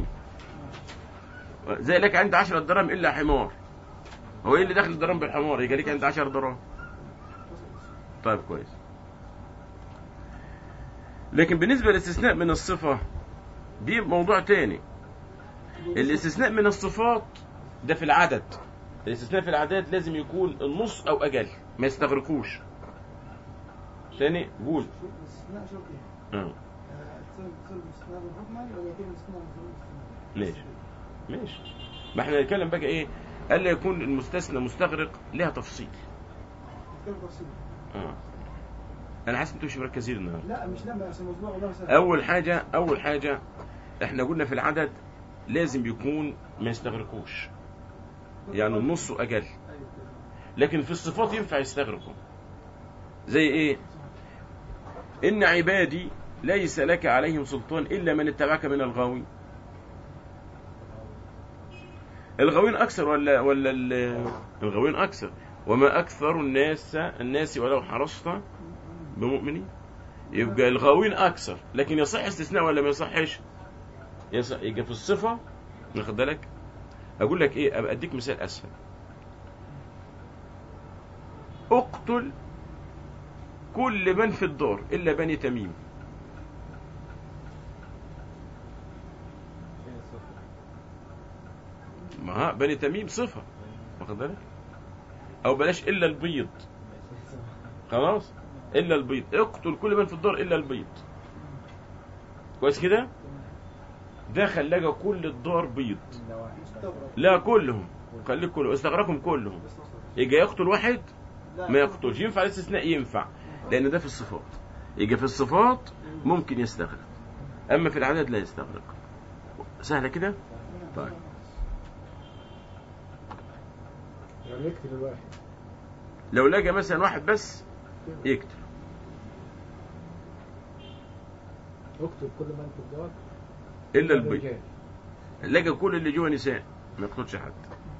زي لك عند عشرة دراهم الا حمار هو ايه اللي داخل الدراهم بالحمار يجي لك عند عشرة دراهم طيب كويس لكن بالنسبة للاستثناء من الصفة دي موضوع تاني الاستثناء من الصفات ده في العدد الاستثناء في العدد لازم يكون النص او اقل ما يستغرقوش تاني قول شوف الاستثناء شرط ايه؟ اه آه، تصير تصير الاستثناء بالحكم ولا يكون الاستثناء بالحكم؟ ماشي ماشي ما احنا نتكلم بقى ايه الا يكون المستثنى مستغرق لها تفصيل نتكلم تفصيل اه انا حاسس انتوا مش مركزين النهارده لا مش لما بس الموضوع والله سهل اول حاجه اول حاجه احنا قلنا في العدد لازم يكون ما يستغرقوش يعني النص اقل ايوه كده. لكن في الصفات ينفع يستغرقوا زي ايه ان عبادي ليس لك عليهم سلطان الا من اتبعك من الغاوين الغاوين اكثر ولا ولا ال- الغاوين اكثر وما اكثر الناس الناس ولو حرصت بمؤمنين يبقى الغاوين اكثر لكن يصح استثناء ولا ما يصحش يصح يبقى في الصفه واخد بالك اقول لك ايه ابقى اديك مثال اسهل اقتل كل من في الدار الا بني تميم فين الصفر ما ها بني تميم صفه واخد بالك او بلاش الا البيض ماشي خلاص الا البيض اقتل كل من في الدار الا البيض كويس كده دخل لقى كل الدار بيض إلا واحد مستغرب لا كلهم خليك كلهم استغرقهم كلهم بس نصر. يجي يقتل واحد لا، ما يقتلش ينفع الاستثناء ينفع لان ده في الصفات يجي في الصفات ممكن يستغرق اما في العدد لا يستغرق سهله كده طيب. يعني يقتل الواحد لو لقى مثلا واحد بس يقتل اكتب كل من في الدار الا البيض الرجال. لقى كل اللي جوه نساء ما يقتلش حد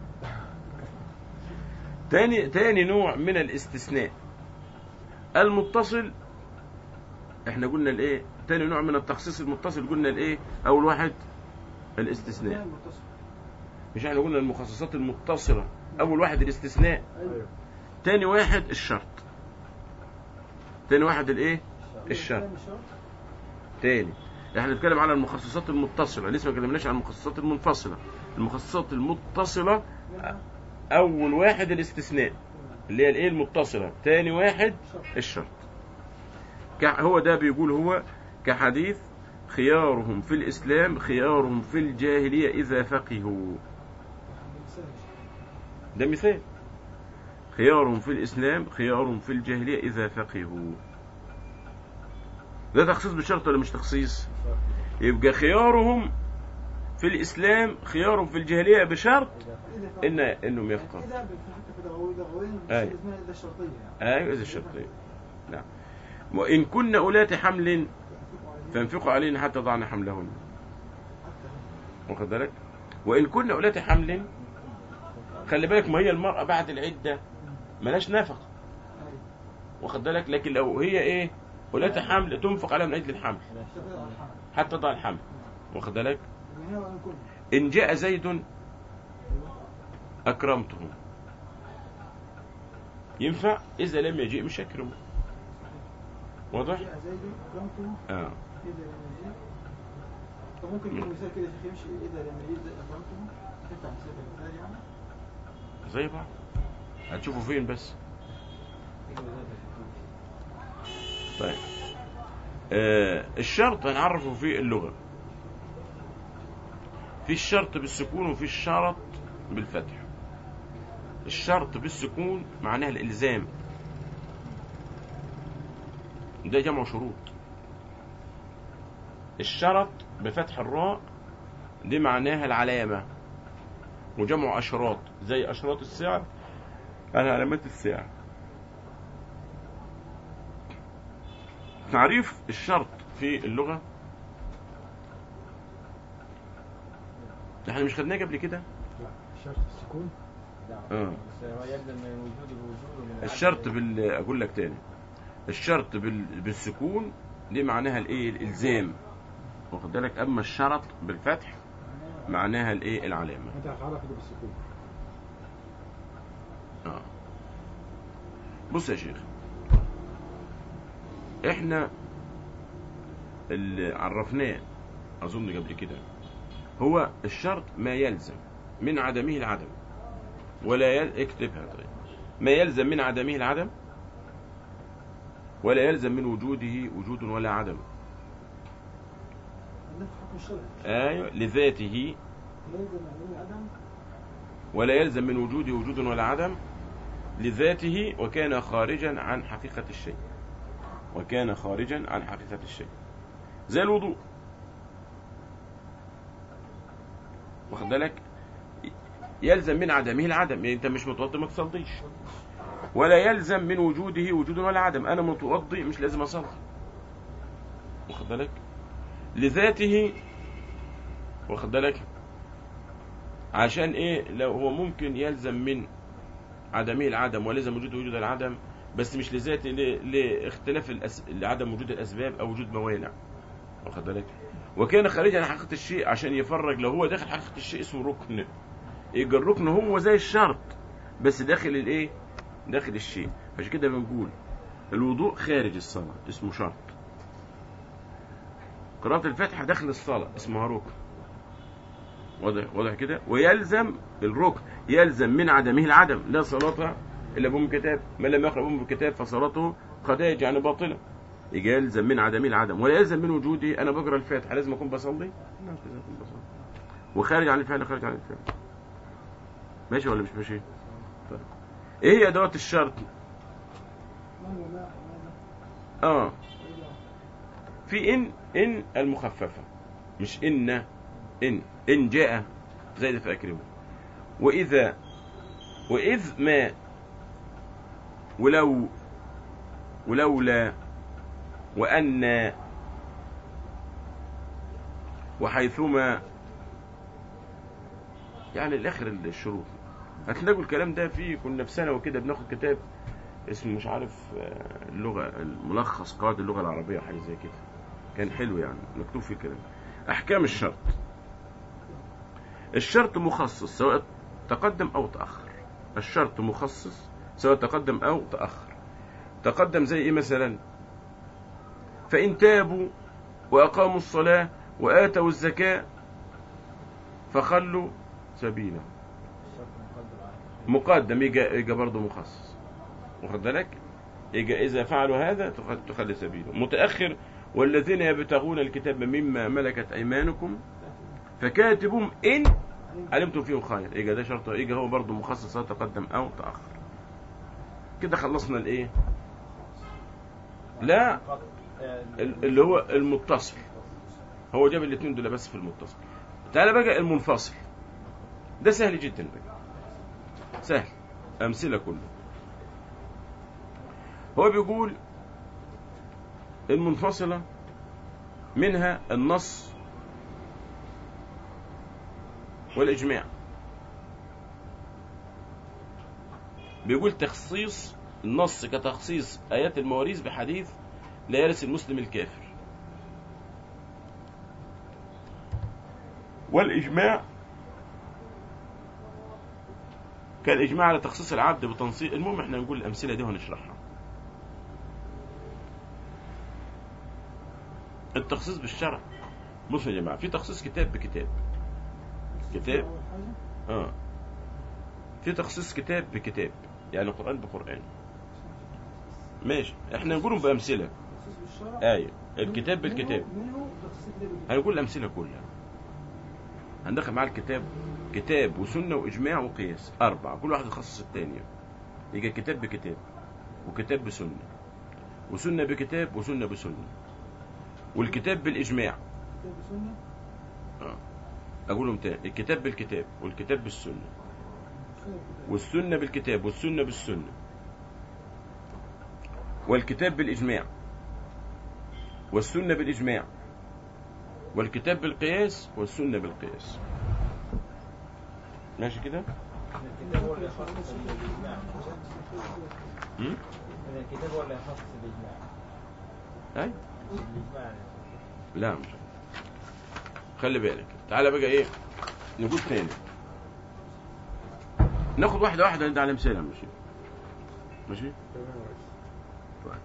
تاني تاني نوع من الاستثناء المتصل احنا قلنا الايه تاني نوع من التخصيص المتصل قلنا الايه اول واحد الاستثناء المتصل. مش احنا قلنا المخصصات المتصلة اول واحد الاستثناء ايوه تاني واحد الشرط تاني واحد الايه الشرط ثاني شرط. تاني احنا بنتكلم على المخصصات المتصلة لسه ما كلمناش عن المخصصات المنفصلة المخصصات المتصلة منها اول واحد الاستثناء اللي هي الايه المتصلة تاني واحد شرط. الشرط كح- هو ده بيقول هو كحديث خيارهم في الإسلام خيارهم في الجاهلية إذا فقهوا مثال. ده مثال خيارهم في الإسلام خيارهم في الجاهلية إذا فقهوا ده تخصيص بالشرط ولا مش تخصيص يبقى خيارهم في الإسلام خيارهم في الجاهلية بشرط إذا فعل- إن إنهم يفقهوا إذا حتى في لغوي لغوين أي. اسمها إذا الشرطية يعني أيوة إذا الشرطين نعم وإن كن أولات حمل فانفقوا علينا حتى ضعن حملهن حتى واخد بالك وإن كن أولات حمل خلي بالك ما هي المرأة بعد العدة ملاش نفقة أي. واخد بالك لكن لو هي إيه أولات حمل تنفق عليها من أجل الحمل حتى في الأرحام. حتى تضع الحمل واخد بالك من هنا وإن كنا إن جاء زيد أكرمته ينفع إذا لم يجيء مش أكرمه واضح؟ جاء زيد أكرمته آه. إذا لم يجيء طب ممكن يكون مثال كده يا شيخ يمشي إذا لم يجيء زي أكرمته ينفع مثال مثال يعني زي بعض هتشوفوا فين بس طيب آه الشرط هنعرفه في اللغة في الشرط بالسكون وفي الشرط بالفتح الشرط بالسكون معناها الإلزام ده جمع شروط الشرط بفتح الراء دي معناها العلامة وجمع أشراط زي أشراط السعر على علامات السعر تعريف الشرط في اللغة احنا مش خدناه قبل كده لا شرط السكون آه. بس هو يلزم من وجوده وجوده من الشرط العدم. بال اقول لك تاني الشرط بال... بالسكون دي معناها الايه الالزام واخد بالك اما الشرط بالفتح معناها الايه العلامه انت هتعرف اللي بالسكون اه بص يا شيخ احنا اللي عرفناه اظن قبل كده هو الشرط ما يلزم من عدمه العدم ولا يل... اكتبها طيب ما يلزم من عدمه العدم ولا يلزم من وجوده وجود ولا عدم نفس حكم الشرط ايوه لذاته يلزم معلوم العدم ولا يلزم من وجوده وجود ولا عدم لذاته وكان خارجا عن حقيقة الشيء وكان خارجا عن حقيقة الشيء زي الوضوء واخد بالك يلزم من عدمه العدم يعني انت مش متوضي ما تصليش ولا يلزم من وجوده وجود ولا عدم انا متوضي مش لازم اصلي واخد بالك لذاته واخد بالك عشان ايه لو هو ممكن يلزم من عدمه العدم ولزم وجود وجود العدم بس مش لذاته ل- لاختلاف الأس... لعدم وجود الاسباب او وجود موانع واخد بالك وكان خارجا عن حقيقه الشيء عشان يفرج لو هو داخل حقيقه الشيء اسمه ركن يبقى الركن هو زي الشرط بس داخل الايه داخل الشيء عشان كده بنقول الوضوء خارج الصلاه اسمه شرط قراءه الفاتحه داخل الصلاه اسمها ركن واضح واضح كده ويلزم الركن يلزم من عدمه العدم لا صلاة إلا بأم كتاب من لم يقرأ بأم كتاب فصلاته خداج يعني باطلة يجي يلزم من عدمه العدم ولا يلزم من وجودي انا بقرا الفاتحه لازم اكون بصلي لا مش لازم اكون بصلي وخارج عن الفعل خارج عن الفعل ماشي ولا مش ماشي طيب ايه هي ادوات الشرط من وما وماذا اه وإذا في ان ان المخففه مش ان ان ان جاء زائد فاكرمه واذا واذ ما ولو ولولا وان وحيثما يعني الاخر الشروط هتلاقوا الكلام ده فيه كنا في ثانوي كده بناخد كتاب اسمه مش عارف آه، اللغه الملخص قواعد اللغه العربيه حاجه زي كده كان حلو يعني مكتوب فيه كلام احكام الشرط الشرط مخصص سواء تقدم او تاخر الشرط مخصص سواء تقدم او تاخر تقدم زي ايه مثلا فان تابوا واقاموا الصلاه واتوا الزكاه فخلوا سبيلهم الشرط مقدم على مقدم يجي يجي برضه مخصص واخد بالك يجي اذا فعلوا هذا تخ- تخلي سبيله متاخر والذين يبتغون الكتاب مما ملكت ايمانكم فكاتبهم ان علمتم فيهم خير يجي ده شرط يجي هو برضه مخصص سواء تقدم او تاخر كده خلصنا الايه لا فقط، آه، ال- اللي هو المتصل هو جاب الاثنين دول بس في المتصل تعالى بقى المنفصل ده سهل جدا بقى سهل امثله كله هو بيقول المنفصله منها النص والاجماع بيقول تخصيص النص كتخصيص ايات المواريث بحديث لا يرث المسلم الكافر والإجماع كالإجماع على تخصيص العبد بتنصيص المهم احنا نقول الأمثلة دي وهنشرحها التخصيص بالشرع بصوا يا جماعة في تخصيص كتاب بكتاب كتاب أول حاجة اه في تخصيص كتاب بكتاب يعني قرآن بقرآن ماشي احنا نقولهم بأمثلة تخصيص بالشرع آية الكتاب بالكتاب منه- منه تخصيص كتاب بالكتاب. هنقول الأمثلة كلها هندخل معاه الكتاب كتاب وسنة وإجماع وقياس أربعة كل واحد يخصص الثانية يجي كتاب بكتاب وكتاب بسنة وسنة بكتاب وسنة بسنة والكتاب بالإجماع كتاب بسنة أقولهم تاني الكتاب بالكتاب والكتاب بالسنة سنة بالكتاب. والسنة بالكتاب والسنة بالسنة والكتاب بالإجماع والسنة بالإجماع والكتاب بالقياس والسنة بالقياس ماشي كده؟ الكتاب هو اللي يخصص الإجماع هم؟ إن الكتاب هو اللي يخصص الإجماع أي؟ مش الإجماع يعني. لا مش خلي بالك تعالى بقى ايه نقول تاني ناخد واحدة واحدة ندي على مثال ماشي ماشي طيب.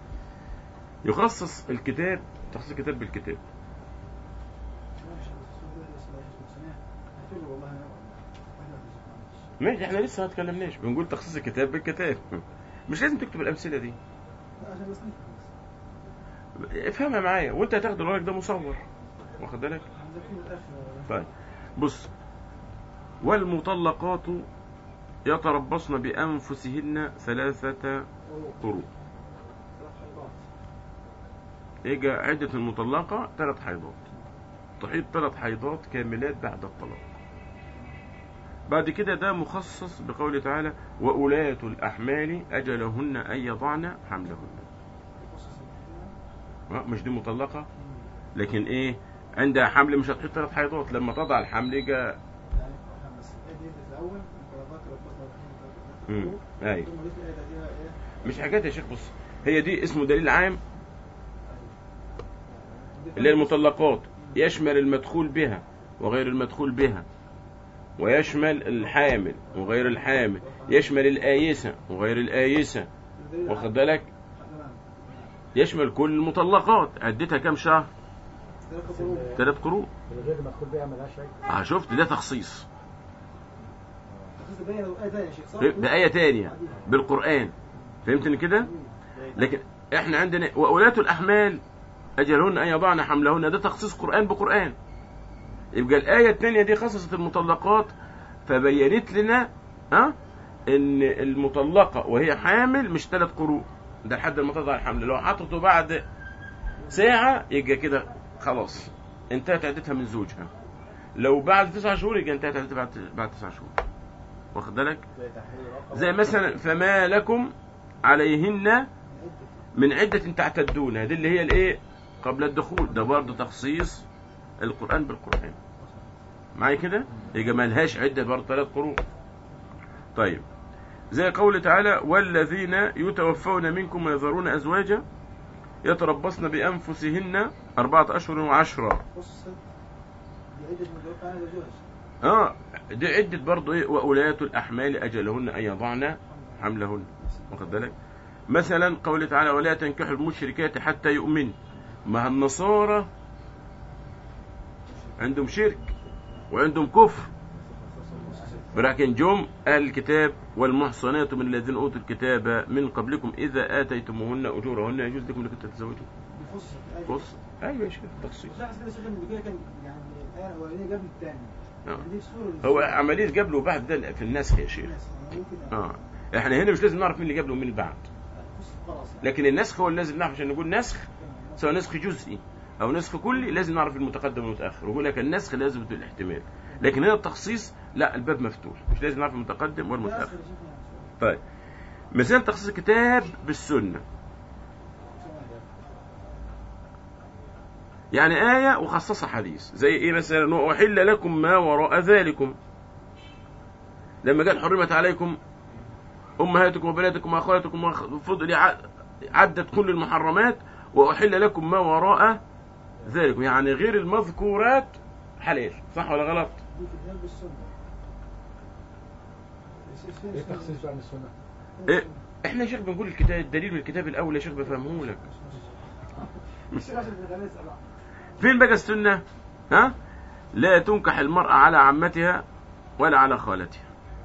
يخصص الكتاب تخصيص الكتاب بالكتاب ماشي، بس السؤال ده لسه مش سمع. هتقول له والله أنا واحدة ما تسمعش. ماشي احنا لسه ما اتكلمناش بنقول تخصيص الكتاب بالكتاب مش لازم تكتب الامثله دي لا عشان بس نفهم بس. افهمها معايا وانت هتاخد الورق ده مصور واخد بالك هنذاكره الآخر. طيب بص والمطلقات يتربصن بانفسهن ثلاثه أوه. قروء ثلاث حيضات. يجي عده المطلقه ثلاث حيضات تحيض ثلاث حيضات كاملات بعد الطلاق بعد كده ده مخصص بقوله تعالى وأولاة الأحمال أجلهن أن يضعن حملهن تخصص الكتاب. آه، مش دي مطلقة مم. لكن ايه عندها حمل مش هتحط ثلاث حيضات لما تضع الحمل يجي يعني احنا بس الآية دي في الأول مطلقات ربطنا امم الرحيم ايوه ثم دي في الآية دي إيه؟ مش حكايه يا شيخ بص هي دي اسمه دليل عام دي اللي هي المطلقات يشمل المدخول بها وغير المدخول بها ويشمل الحامل وغير الحامل يشمل الآيسة وغير الآيسة دليل واخد عام. بالك تمام. يشمل كل المطلقات عدتها كام شهر ثلاثة قروء. ثلاث قروء من غير ما تدخل بيها ملهاش عيب اه شفت ده تخصيص تخصص البيان ده آية تانية يا شيخ صح؟ ده آية تانية بالقرآن فهمتني كده لكن احنا عندنا وأولاة الأحمال أجلهن أن يضعن حملهن ده تخصيص قرآن بقرآن يبقى الآية الثانية دي خصصت المطلقات فبينت لنا ها ان المطلقة وهي حامل مش ثلاث قروء ده لحد ما تضع الحمل لو حطته بعد ساعة يبقى كده خلاص انتهت عدتها من زوجها لو بعد تسع شهور يبقى انتهت عدتها بعد بعد تسع شهور واخد بالك زي تحرير رقبة زي مثلا فما لكم عليهن من عدة تعتدونها دي اللي هي الايه قبل الدخول ده برضه تخصيص القرآن بالقرآن معايا كده يبقى ما لهاش عدة برضه ثلاث قرون طيب زي قوله تعالى والذين يتوفون منكم ويذرون أزواجا يتربصن بأنفسهن أربعة أشهر وعشرة خصت بعدة متوقع عن الزواج اه دي عدة برضه ايه وأولاة الأحمال أجلهن أن يضعن حملهن واخد بالك مثلا قوله تعالى ولا تنكحوا المشركات حتى يؤمن ما النصارى عندهم شرك وعندهم كفر ولكن جم أهل الكتاب والمحصنات من الذين أوتوا الكتاب من قبلكم إذا آتيتموهن أجورهن يجوز لكم أنكم تتزوجوا بخصت بص أيوة يا شيخ تخصيص لا كده سيدنا من كده كان يعني الآية الأولانية قبل الثانية آه. دي سورة هو عملية قبل وبعد ده في النسخ يا شيخ ممكن اه احنا هنا مش لازم نعرف مين اللي قبل ومين اللي بعد خصت خلاص لكن النسخ هو اللي لازم نعرف عشان نقول نسخ سواء نسخ جزئي او نسخ كلي لازم نعرف المتقدم والمتاخر ويقول لك النسخ لازم يدل الاحتمال لكن هنا التخصيص لا الباب مفتوح مش لازم نعرف المتقدم والمتاخر طيب مثال تخصيص الكتاب بالسنه يعني آية وخصصها حديث زي إيه مثلا وأحل لكم ما وراء ذلكم لما قال حرمت عليكم أمهاتكم وبناتكم وأخواتكم وفضل ع- عدت كل المحرمات وأحل لكم ما وراء ذلكم يعني غير المذكورات حلال صح ولا غلط دي كتاب بالسنة ايه تخصيص بقى من السنه؟ إيه؟ احنا يا شيخ بنقول الكتاب الدليل من الكتاب الأول يا شيخ بفهمه لك مش عشان الغلاسة بقى فين بقى السنة ها لا تنكح المرأة على عمتها ولا على خالتها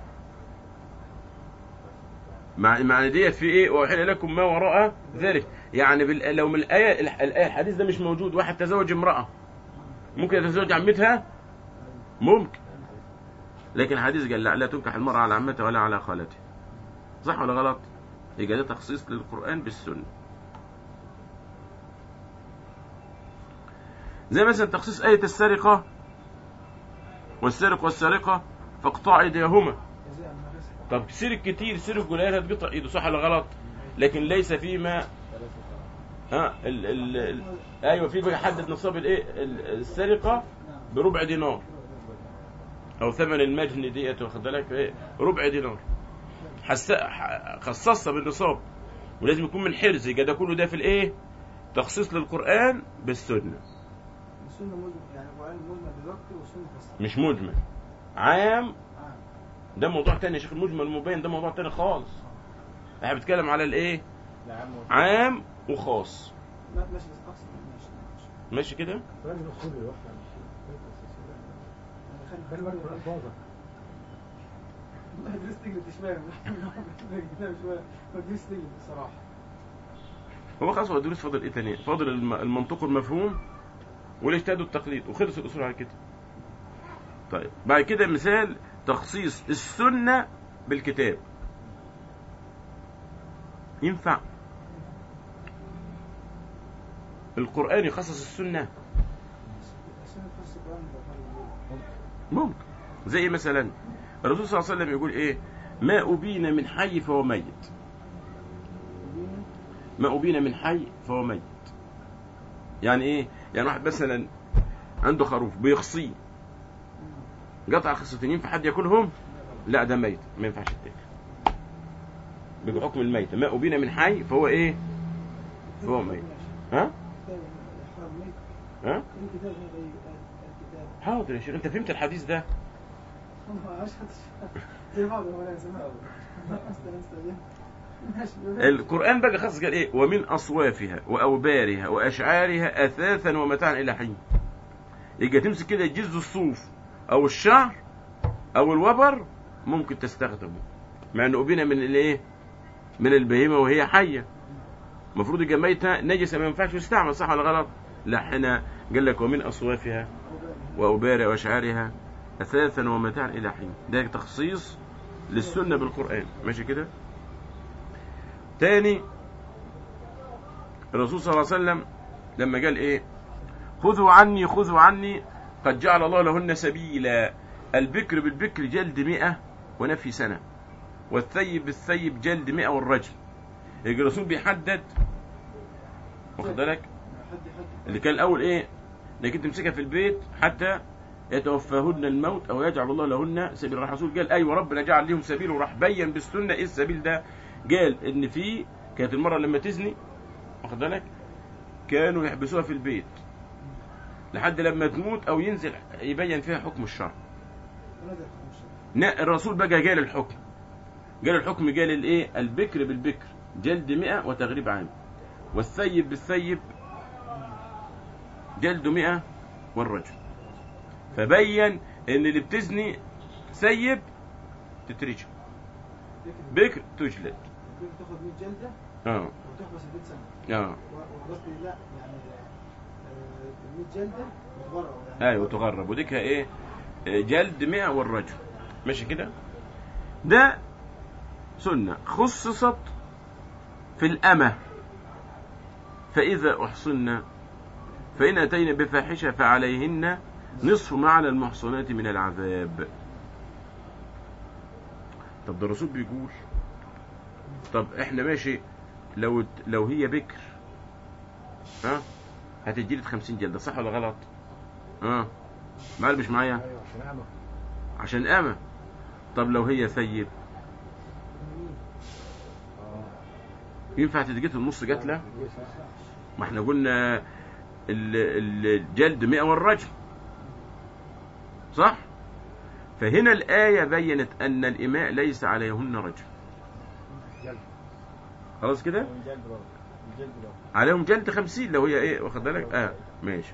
مع معنى ديت في ايه واحل لكم ما وراء ذلك يعني بال... لو من الايه الايه الحديث ده مش موجود واحد تزوج امراه ممكن يتزوج عمتها ممكن لكن الحديث قال لا لا تنكح المرأة على عمتها ولا على خالتها صح ولا غلط يبقى ده تخصيص للقرآن بالسنة زي مثلا تخصيص آية السرقة والسارق والسارقة فاقطع أيديهما جزاء ما بس طب سرق كتير سرق قليل هتقطع ايده صح ولا غلط لكن ليس فيما ها ال ال ال ايوه في بقى حدد نصاب الايه ال- السرقه نعم بربع دينار او ثمن المجن ديت واخد بالك ايه ربع دينار حس... ح- خصصها بالنصاب ولازم يكون من حرز يبقى ده كله ده في الايه تخصيص للقران بالسنه السنة مجمل يعني القرآن مجمل دلوقتي والسنة بس مش مجمل عام آه. ده موضوع تاني يا شيخ المجمل المبين ده موضوع تاني خالص احنا بنتكلم على الايه نعم عام وخاص ما ماشي بس أقصد ماشي ماشي ماشي كده راجل اصولي واحنا مش يعني خلي بالك من الالفاظ والله درست انجلش شوية الكتاب شوية فدرست انجلش بصراحة هو خلاص هو دروس فاضل ايه تاني فاضل الم- المنطق المفهوم والاجتهاد والتقليد وخلص الاصول على كده طيب بعد كده مثال تخصيص السنة بالكتاب ينفع القرآن يخصص السنة السنة تخص القرآن بالقرآن ممكن زي مثلا الرسول صلى الله عليه وسلم يقول ايه ما أبين من حي فهو ميت ما أبين من حي فهو ميت يعني ايه يعني واحد مثلا عنده خروف بيخصيه قطع الخصيتين ينفع حد ياكلهم لا ده ميت ما ينفعش يتاكل بحكم الميت ما أبين من حي فهو ايه فهو ميت ها كتاب إحرام ميت ها الكتاب هذا الكتاب حاضر يا شيخ انت فهمت الحديث ده ما أشهد زي بعض ولا سمعه أستنى أستنى ماشي القرآن بقى خصص قال ايه ومن أصوافها وأوبارها وأشعارها أثاثا ومتاعا إلى حين يجي تمسك كده جز الصوف أو الشعر أو الوبر ممكن تستخدمه مع أنه أبينا من الايه من البهيمة وهي حية المفروض يبقى ميتة نجسة ما ينفعش يستعمل صح ولا غلط لا هنا قال لك ومن أصوافها وأوبار وأشعارها أثاثا ومتاعا إلى حين ده تخصيص للسنة بالقرآن ماشي كده تاني الرسول صلى الله عليه وسلم لما قال إيه خذوا عني خذوا عني قد جعل الله لهن سبيلا البكر بالبكر جلد مئة ونفي سنة والثيب بالثيب جلد مئة والرجل يجي الرسول بيحدد واخد بالك حد حد اللي كان الاول ايه انك انت تمسكها في البيت حتى يتوفاهن الموت او يجعل الله لهن سبيل راح الرسول قال ايوه ربنا جعل لهم سبيل وراح بين بالسنه ايه السبيل ده قال ان في كانت المره لما تزني واخد بالك كانوا يحبسوها في البيت لحد لما تموت او ينزل يبين فيها حكم الشرع ولد الخمسة لا الرسول بقى قال الحكم قال الحكم قال الايه البكر بالبكر جلد مئة وتغريب عام والثيب بالثيب جلد مئة والرجل فبين ان اللي بتزني ثيب تترجم بكر تجلد ممكن تاخد 100 جلدة اه وتحبس البيت سنة اه و- وقصدي لا يعني آه، 100 جلدة وتبرع يعني ايوه وتغرب وديكها ايه آه، جلد مئة والرجل ماشي كده ده سنة خصصت في الأمة فإذا أحصن فإن أتينا بفاحشة فعليهن نصف ما على المحصنات من العذاب طب ده الرسول بيقول طب احنا ماشي لو لو هي بكر ها هتجيلد 50 جلده صح ولا غلط؟ ها معايا مش معايا ايوه عشان اعمى عشان أمة طب لو هي ثيب اه ينفع تتجيت النص جتلة يس- ما احنا قلنا ال- ال- الجلد 100 والرجم صح فهنا الآية بينت أن الإماء ليس عليهن رجم يلا. خلاص كده من جلد برضه من جلد برضه عليهم جلد 50 لو هي ايه واخد بالك اه ماشي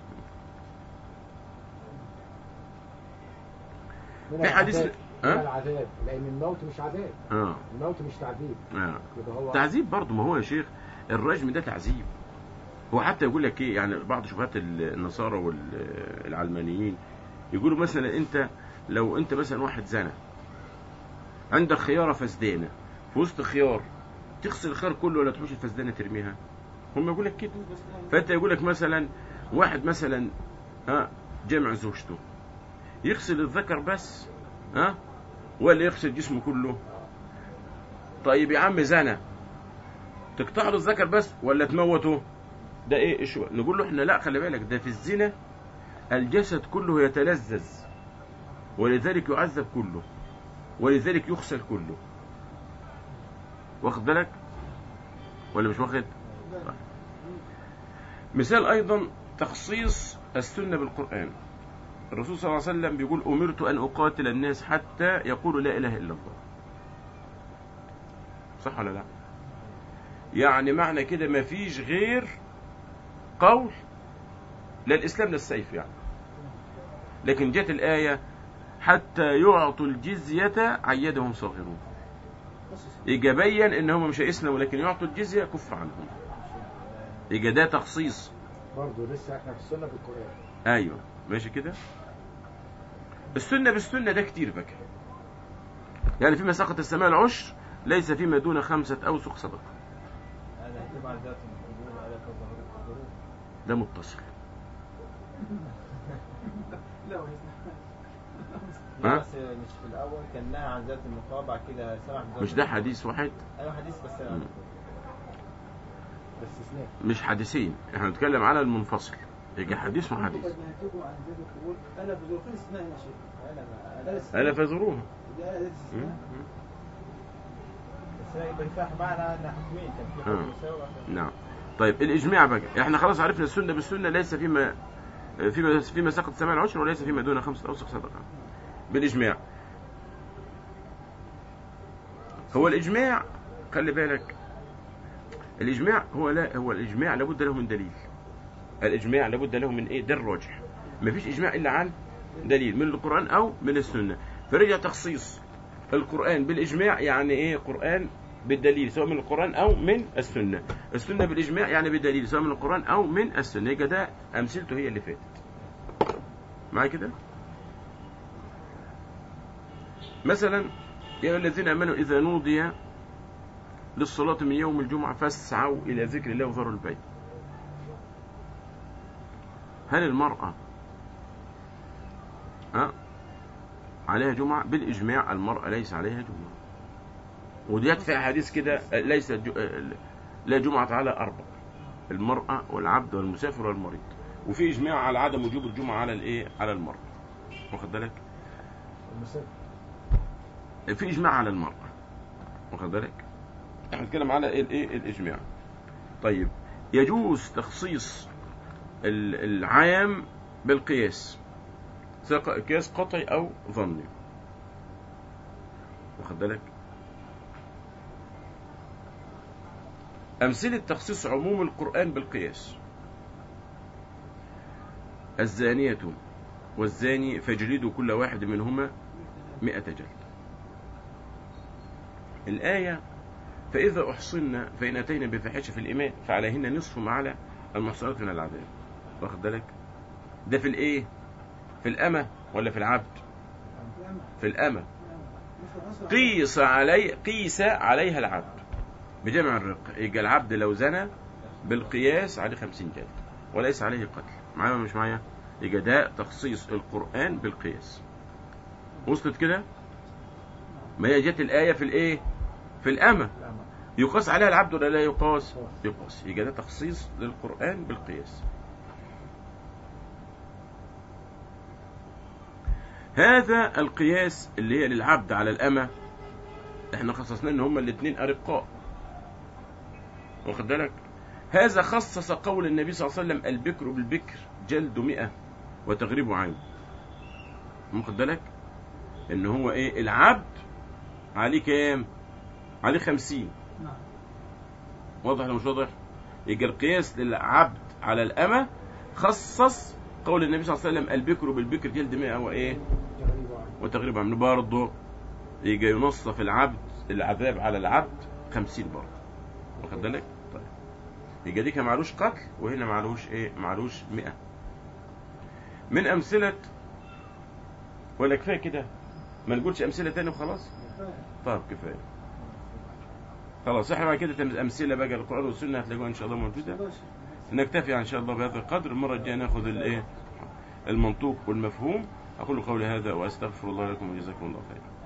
من في حديث- العذاب. ها؟ من العذاب لان الموت مش عذاب اه الموت مش تعذيب اه يبقى هو تعذيب برضه ما هو يا شيخ الرجم ده تعذيب هو حتى يقول لك ايه يعني بعض شبهات النصارى والعلمانيين يقولوا مثلا انت لو انت مثلا واحد زنى عندك خياره فسدانه في وسط خيار تغسل الخيار كله ولا تحوش الفسدانه ترميها هم يقول لك كده فانت يقول لك مثلا واحد مثلا ها جمع زوجته يغسل الذكر بس ها ولا يغسل جسمه كله طيب يا عم زنى تقطع له الذكر بس ولا تموته ده ايه إيش نقول له احنا لا خلي بالك ده في الزنا الجسد كله يتلذذ ولذلك يعذب كله ولذلك يغسل كله واخد بالك ولا مش واخد لا. مثال ايضا تخصيص السنه بالقران الرسول صلى الله عليه وسلم بيقول امرت ان اقاتل الناس حتى يقولوا لا اله الا الله صح ولا لا يعني معنى كده ما فيش غير قول لا الاسلام لا السيف يعني لكن جت الايه حتى يعطوا الجزيه عن يدهم صاغرون بص يجي بين ان هم مش هيسلموا ولكن يعطوا الجزيه كف عنهم يجي ده تخصيص برضه لسه احنا في السنه بالقران ايوه ماشي كده السنه بالسنه ده كتير بقى يعني فيما سقط السماء العشر ليس فيما دون خمسه اوسق صدقه هذا تبع ذات القبور على تظهر القبور ده متصل لا وهي ها؟ بس مش في الاول كان نهى عن ذات النقاب بعد كده سمح بذات مش ده النقاب. حديث واحد ايوه حديث بس مم. ده استثناء مش حديثين احنا بنتكلم على المنفصل يجي حديث وحديث قد نهيتكم عن ذات القبور الا بذوقين استثناء يا شيخ انا ده انا استثناء. الا فزروها ده آية استثناء بس هي يبقى فيها معنى ان حكمين كان في آه. حكم مساوي وحكم- نعم طيب الاجماع بقى احنا خلاص عرفنا السنه بالسنه ليس فيما فيما فيما سقط السماء العشر وليس فيما دون خمسه اوسق صدقه بالاجماع هو الاجماع خلي بالك الاجماع هو لا هو الاجماع لابد له من دليل الاجماع لابد له من ايه ده الراجح مفيش اجماع الا عن دليل من القران او من السنه فرجع تخصيص القران بالاجماع يعني ايه قران بالدليل سواء من القرآن أو من السنة السنة بالإجماع يعني بالدليل سواء من القرآن أو من السنة يبقى ده أمثلته هي اللي فاتت معايا كده مثلا يا أيها الذين آمنوا إذا نودي للصلاة من يوم الجمعة فاسعوا إلى ذكر الله وذروا البيت هل المرأة أه؟ عليها جمعة بالإجماع المرأة ليس عليها جمعة وديت في أحاديث كده ليس جو... لا جمعة على أربع المرأة والعبد والمسافر والمريض وفي إجماع على عدم وجوب الجمعة على الإيه على المرأة واخد بالك المسافر في إجماع على المرأة واخد بالك احنا بنتكلم على ايه الايه الاجماع طيب يجوز تخصيص ال- العام بالقياس سواء قياس قطعي او ظني واخد بالك أمثلة تخصيص عموم القرآن بالقياس الزانية والزاني فاجلدوا كل واحد منهما مئة جلد الآية فإذا أحصن فإن أتينا بفاحشة في الإيمان فعليهن نصف ما على المحصنات من العذاب واخد بالك ده في الإيه في الأمة ولا في العبد في الأمة قيس علي قيس عليها العبد بجمع الرق يبقى العبد لو زنى بالقياس عليه خمسين جلد وليس عليه قتل معايا ولا مش معايا يبقى ده تخصيص القرآن بالقياس وصلت كده ما هي جت الآية في الإيه في الأمة الأمر يقاس عليها العبد ولا لا يقاس يقاس يبقى ده تخصيص للقرآن بالقياس هذا القياس اللي هي للعبد على الأمة احنا خصصنا ان هما الاثنين أرقاء واخد بالك هذا خصص قول النبي صلى الله عليه وسلم البكر بالبكر جلد مئة وتغريب عين واخد بالك ان هو ايه العبد عليه كام عليه خمسين نعم واضح ولا مش واضح يبقى القياس للعبد على الأمة خصص قول النبي صلى الله عليه وسلم البكر بالبكر جلد مئة وإيه تغريب عنه وتغريب عمله برضه يجي ينصف العبد العذاب على العبد خمسين برضه واخد بالك طيب يبقى دي كان معلوش قتل وهنا معلوش ايه معلوش مئة من أمثلة ولا كفاية كده ما نقولش أمثلة تاني وخلاص كفاية. طيب كفاية خلاص احنا بعد كده تم- أمثلة بقى القرآن والسنة هتلاقوها إن شاء الله موجودة باشا. نكتفي ان شاء الله بهذا القدر المره الجايه ناخذ الايه المنطوق والمفهوم اقول قولي هذا واستغفر الله لكم وجزاكم الله خيرا